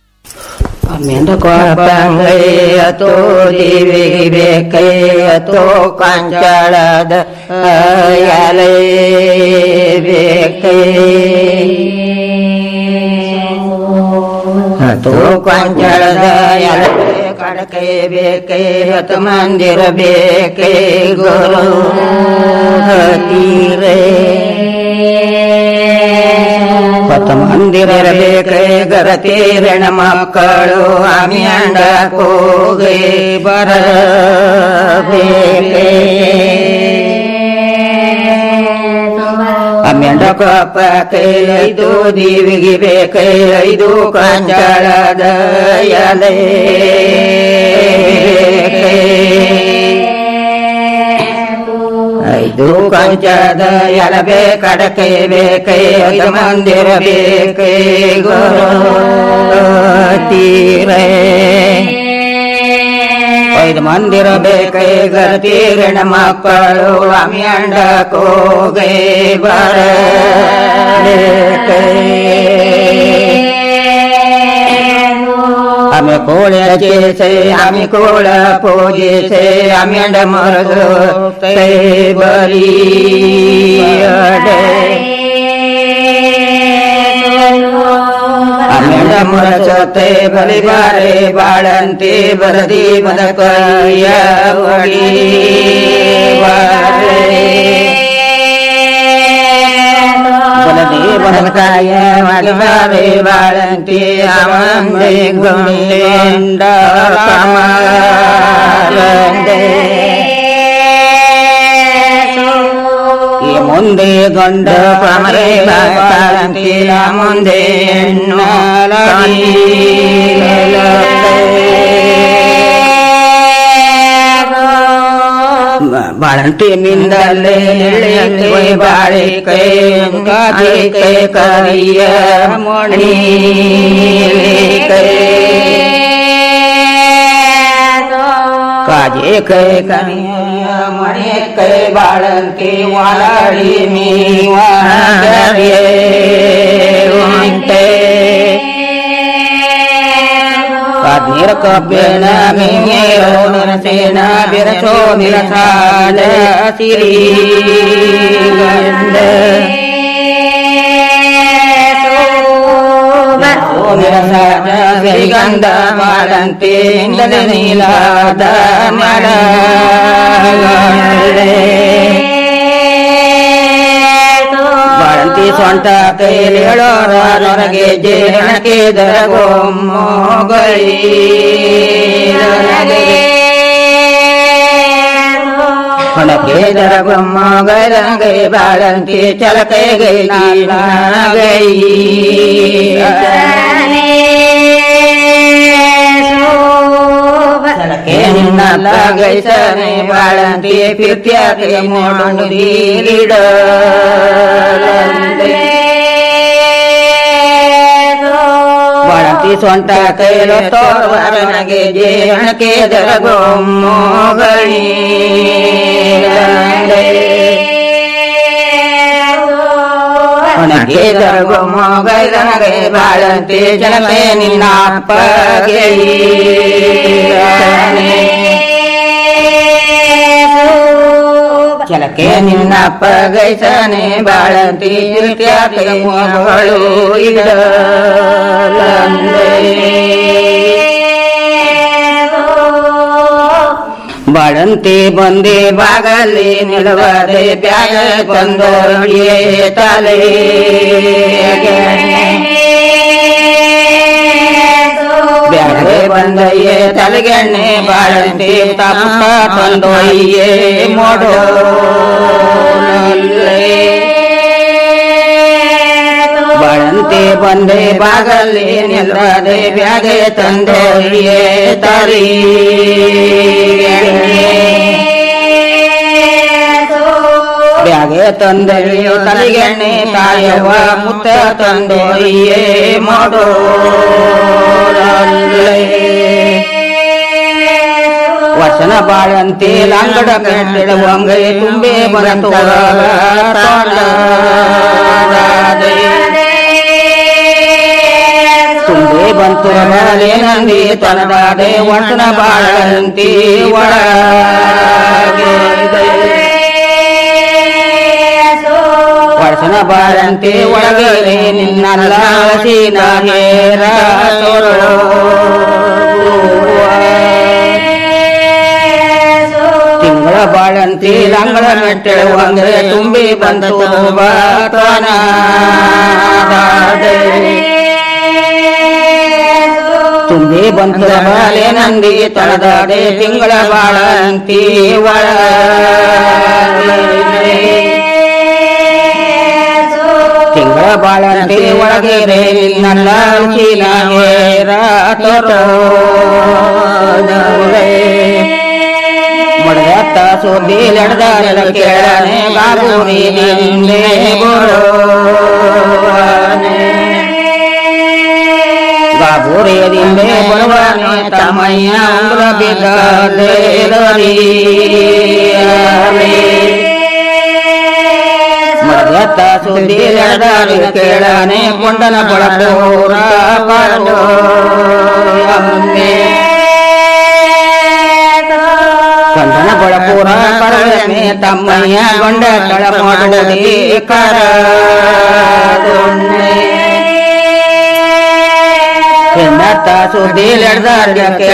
ಮೆಂದಕೊಪ್ಪಂಗೈಯತೋ ದೇವಿಗೆ ಬೇಕೈಯತೋ ಕಂಚಳದ ಎಲೆ ಬೇಕೈ ತೋ ಕಂಚಳದ ಎಲೆ ಕಡಕೆ ಬೇಕೇ ಹತ್ತು ಮಂದಿರ ಬೇಕೇ ಗುರು ತೀರೆ ಹತ್ತು ಮಂದಿರ ಬೇಕೇ ಗರತೀರಣ ಮಕ್ಕಳು ಅಮ್ಯಾಂಡ ಕೋಗೆ ಬರಬೇಕೇ ಅಮ್ಯಾಂಡ ಕಪ್ಪ ಕೈ ಐದು ದೀವಿಗೆ ಬೇಕೈ ಐದು ಕಂಜಳದ ಎಲೆ ಐದು ಕಂಚದ ಎಲಬೆ ಕಡಕೆ ಬೇಕೈ ಐದು ಮಂದಿರ ಬೇಕೈ ಗುರು ತೀರೇ ಐದು ಮಂದಿರ ಬೇಕೈ ಗರತೀರಣ ಮಕ್ಕಳು ಅಮ್ಯಾಂಡ ಕೋಗೆ ಬರ ಆమె ಕೋಳ చేసే ఆమె కోಳ పూజేసే ఆమె మరదు బలి ಆಮೇಡ ಮುರಸತೆ ಬಲಿ ಬಾರೆ ಬಾಳಂತಿ ಬರದಿ ಬದಕಯ್ಯ ಒಳಿ ಬಾರೆ ಬಲದಿ ಬದಕಾಯ ಮಾಡಿಬಾರೆ ಬಾಳಂತಿ ಅವಂದೆ ಗುಂಡ ಕಮಲಂದೆ ಈ ಮುಂದೆ ಗಂಡ ಪಮರೆ ಬಾಳಂತಿ ಮುಂದೆ ಹೆಣ್ಣು ಬಾಳಂತಿ ಮಿಂದಲ್ಲೇ ಎಳೆಯಕ್ಕೆ ಬಾಳೆ ಕೈ ಗಾದೆ ಕೈ ಕರಿಯ ಮಣಿ ಕೈ ಕಾಜೆ ಕೈ ಕರಿಯ ಮಣಿ ಕೈ ಬಾಳಂತಿ ವಾಲಾಡಿ ಮೀವಾಗೆ ಉಂಟೆ ಕಾದ್ನೀರ ಕಬ್ಬೇನ ಮೇರೋ ನಿರಸೇನ ಬಿರಸೋ ನಿರಸಾನ ಸಿರಿ ಗಂಡ ನಿರಸಾನ ಸಿರಿಗಂಧ ಮಾಡಂತೆ ಇಂದದ ನೀಲಾದ ಮರ ಬಾಳಂತಿ ಸೊಂಟ ಕೈಲಿ ಹೇಳೋರ ನೊರಗೆ ಜೇರಣಕ್ಕೆ ದರಗೊಮ್ಮೊಗಳಿ ಹೊಣಕ್ಕೆ ದರಗೊಮ್ಮೊಗಲಂಗೈ ಬಾಳಂತಿ ಚಲಕೈ ಗೈ ನಾಗೈ ಚಲಕೆ ನಿನ್ನ ಗೈಸನೆ ಬಾಳಂತಿ ಪಿತ್ಯಾಕೆ ಮೋಡು ದೀರಿಡ ಬಾಳಂತಿ ಸೊಂಟ ಕೈಲೋ ತೋರ್ವರನಗೆ ಜೇಣಕ್ಕೆ ದರಗೊಮ್ಮೊಗಳಿ ಒಣಗೆ ದರಗೊಮ್ಮೊಗಲನಗೆ ಬಾಳಂತಿ ಜನಕೆ ನಿನ್ನ ಅಪ್ಪಗೆ ಚಲಕೆ ನಿನ್ನ ಪಗೈಸನೆ ಬಾಳಂತಿ ತ್ಯಾಗ ಮಗಳು ಇಡಲಂದೆ ಬಾಳಂತಿ ಬಂದೆ ಬಾಗಲಿ ನಿಲುವದೆ ಬ್ಯಾಗ ತಂದೊಳಿಯೇ ತಲೆ ಬ್ಯಾಗೆ ಬಂದಯ್ಯೆ ತಲೆಗೆಣ್ಣೆ ಬಾಳಂತಿ ತಪ್ಪ ತಂದೊಯ್ಯೇ ಮೋಡೋ ಬಾಳಂತಿ ಬಂದೆ ಬಾಗಲಿ ನಿಲ್ಲದೆ ಬ್ಯಾಗೆ ತಂದೊಯ್ಯೇ ತರಿ ಬ್ಯಾಗೆ ತಂದೆಯೋ ತಲೆಗೆಣ್ಣೆ ತಾಯವ ಮುತ್ತ ತಂದೊಯ್ಯೇ ಮಾಡೋ ವಚನ ಬಾಳಂತಿ ಲಾಂಗಡ ಕಟ್ಟಿಡ ಒಂಗೈ ತುಂಬೆ ಬರತು ತುಂಬೆ ಬಂತು ಬರಲೆ ನಂದಿ ತನದಾದೆ ವಚನ ಬಾಳಂತಿ ಒಳಗೆ ವಚನ ಬಾಳಂತಿ ಒಳಗಡೆ ನಿನ್ನಲ್ಲ ಹಸಿನ ಹೇರ ತೋರೋ ಬಾಳಂತಿ ಲಂಗಳ ಮೆಟ್ಟಳುವಂಗೆ ತುಂಬಿ ಬಂತು ಬಾತನ ತುಂಬಿ ಬಂತು ಬಾಲೆ ನಂದಿ ತಳದಾಡೆ ತಿಂಗಳ ಬಾಳಂತಿ ಒಳ ತಿಂಗಳ ಬಾಳಂತಿ ಒಳಗೆ ರೇ ನಿನ್ನಲ್ಲ ರುಚಿನಾಗೇರ ಮೊಡದತ್ತ ಸುದ್ದಿ ನಡೆದ ಕೇಳನೆ ಬಾಬೂರಿ ನಿಂದೆ ಬಾಬೂರಿಯದಿಂದೆ ಬರುವನೆ ತಮ್ಮಯ್ಯ ಉಂಗುರ ಬಿದ್ದ ಮದತ್ತ ಸುದ್ದಿ ನಡೆದ ಕೇಳನೆ ಕೊಂಡನ ಬಳಪೂರ ಬರಲು ಕೊಂಡನ ಬಳಪೂರ ಪರವನೆ ತಮ್ಮಯ್ಯ ಗೊಂಡ ತಳ ಮಾಡುವುದೇ ಕರ ಸುದ್ದಿ ನಡೆದ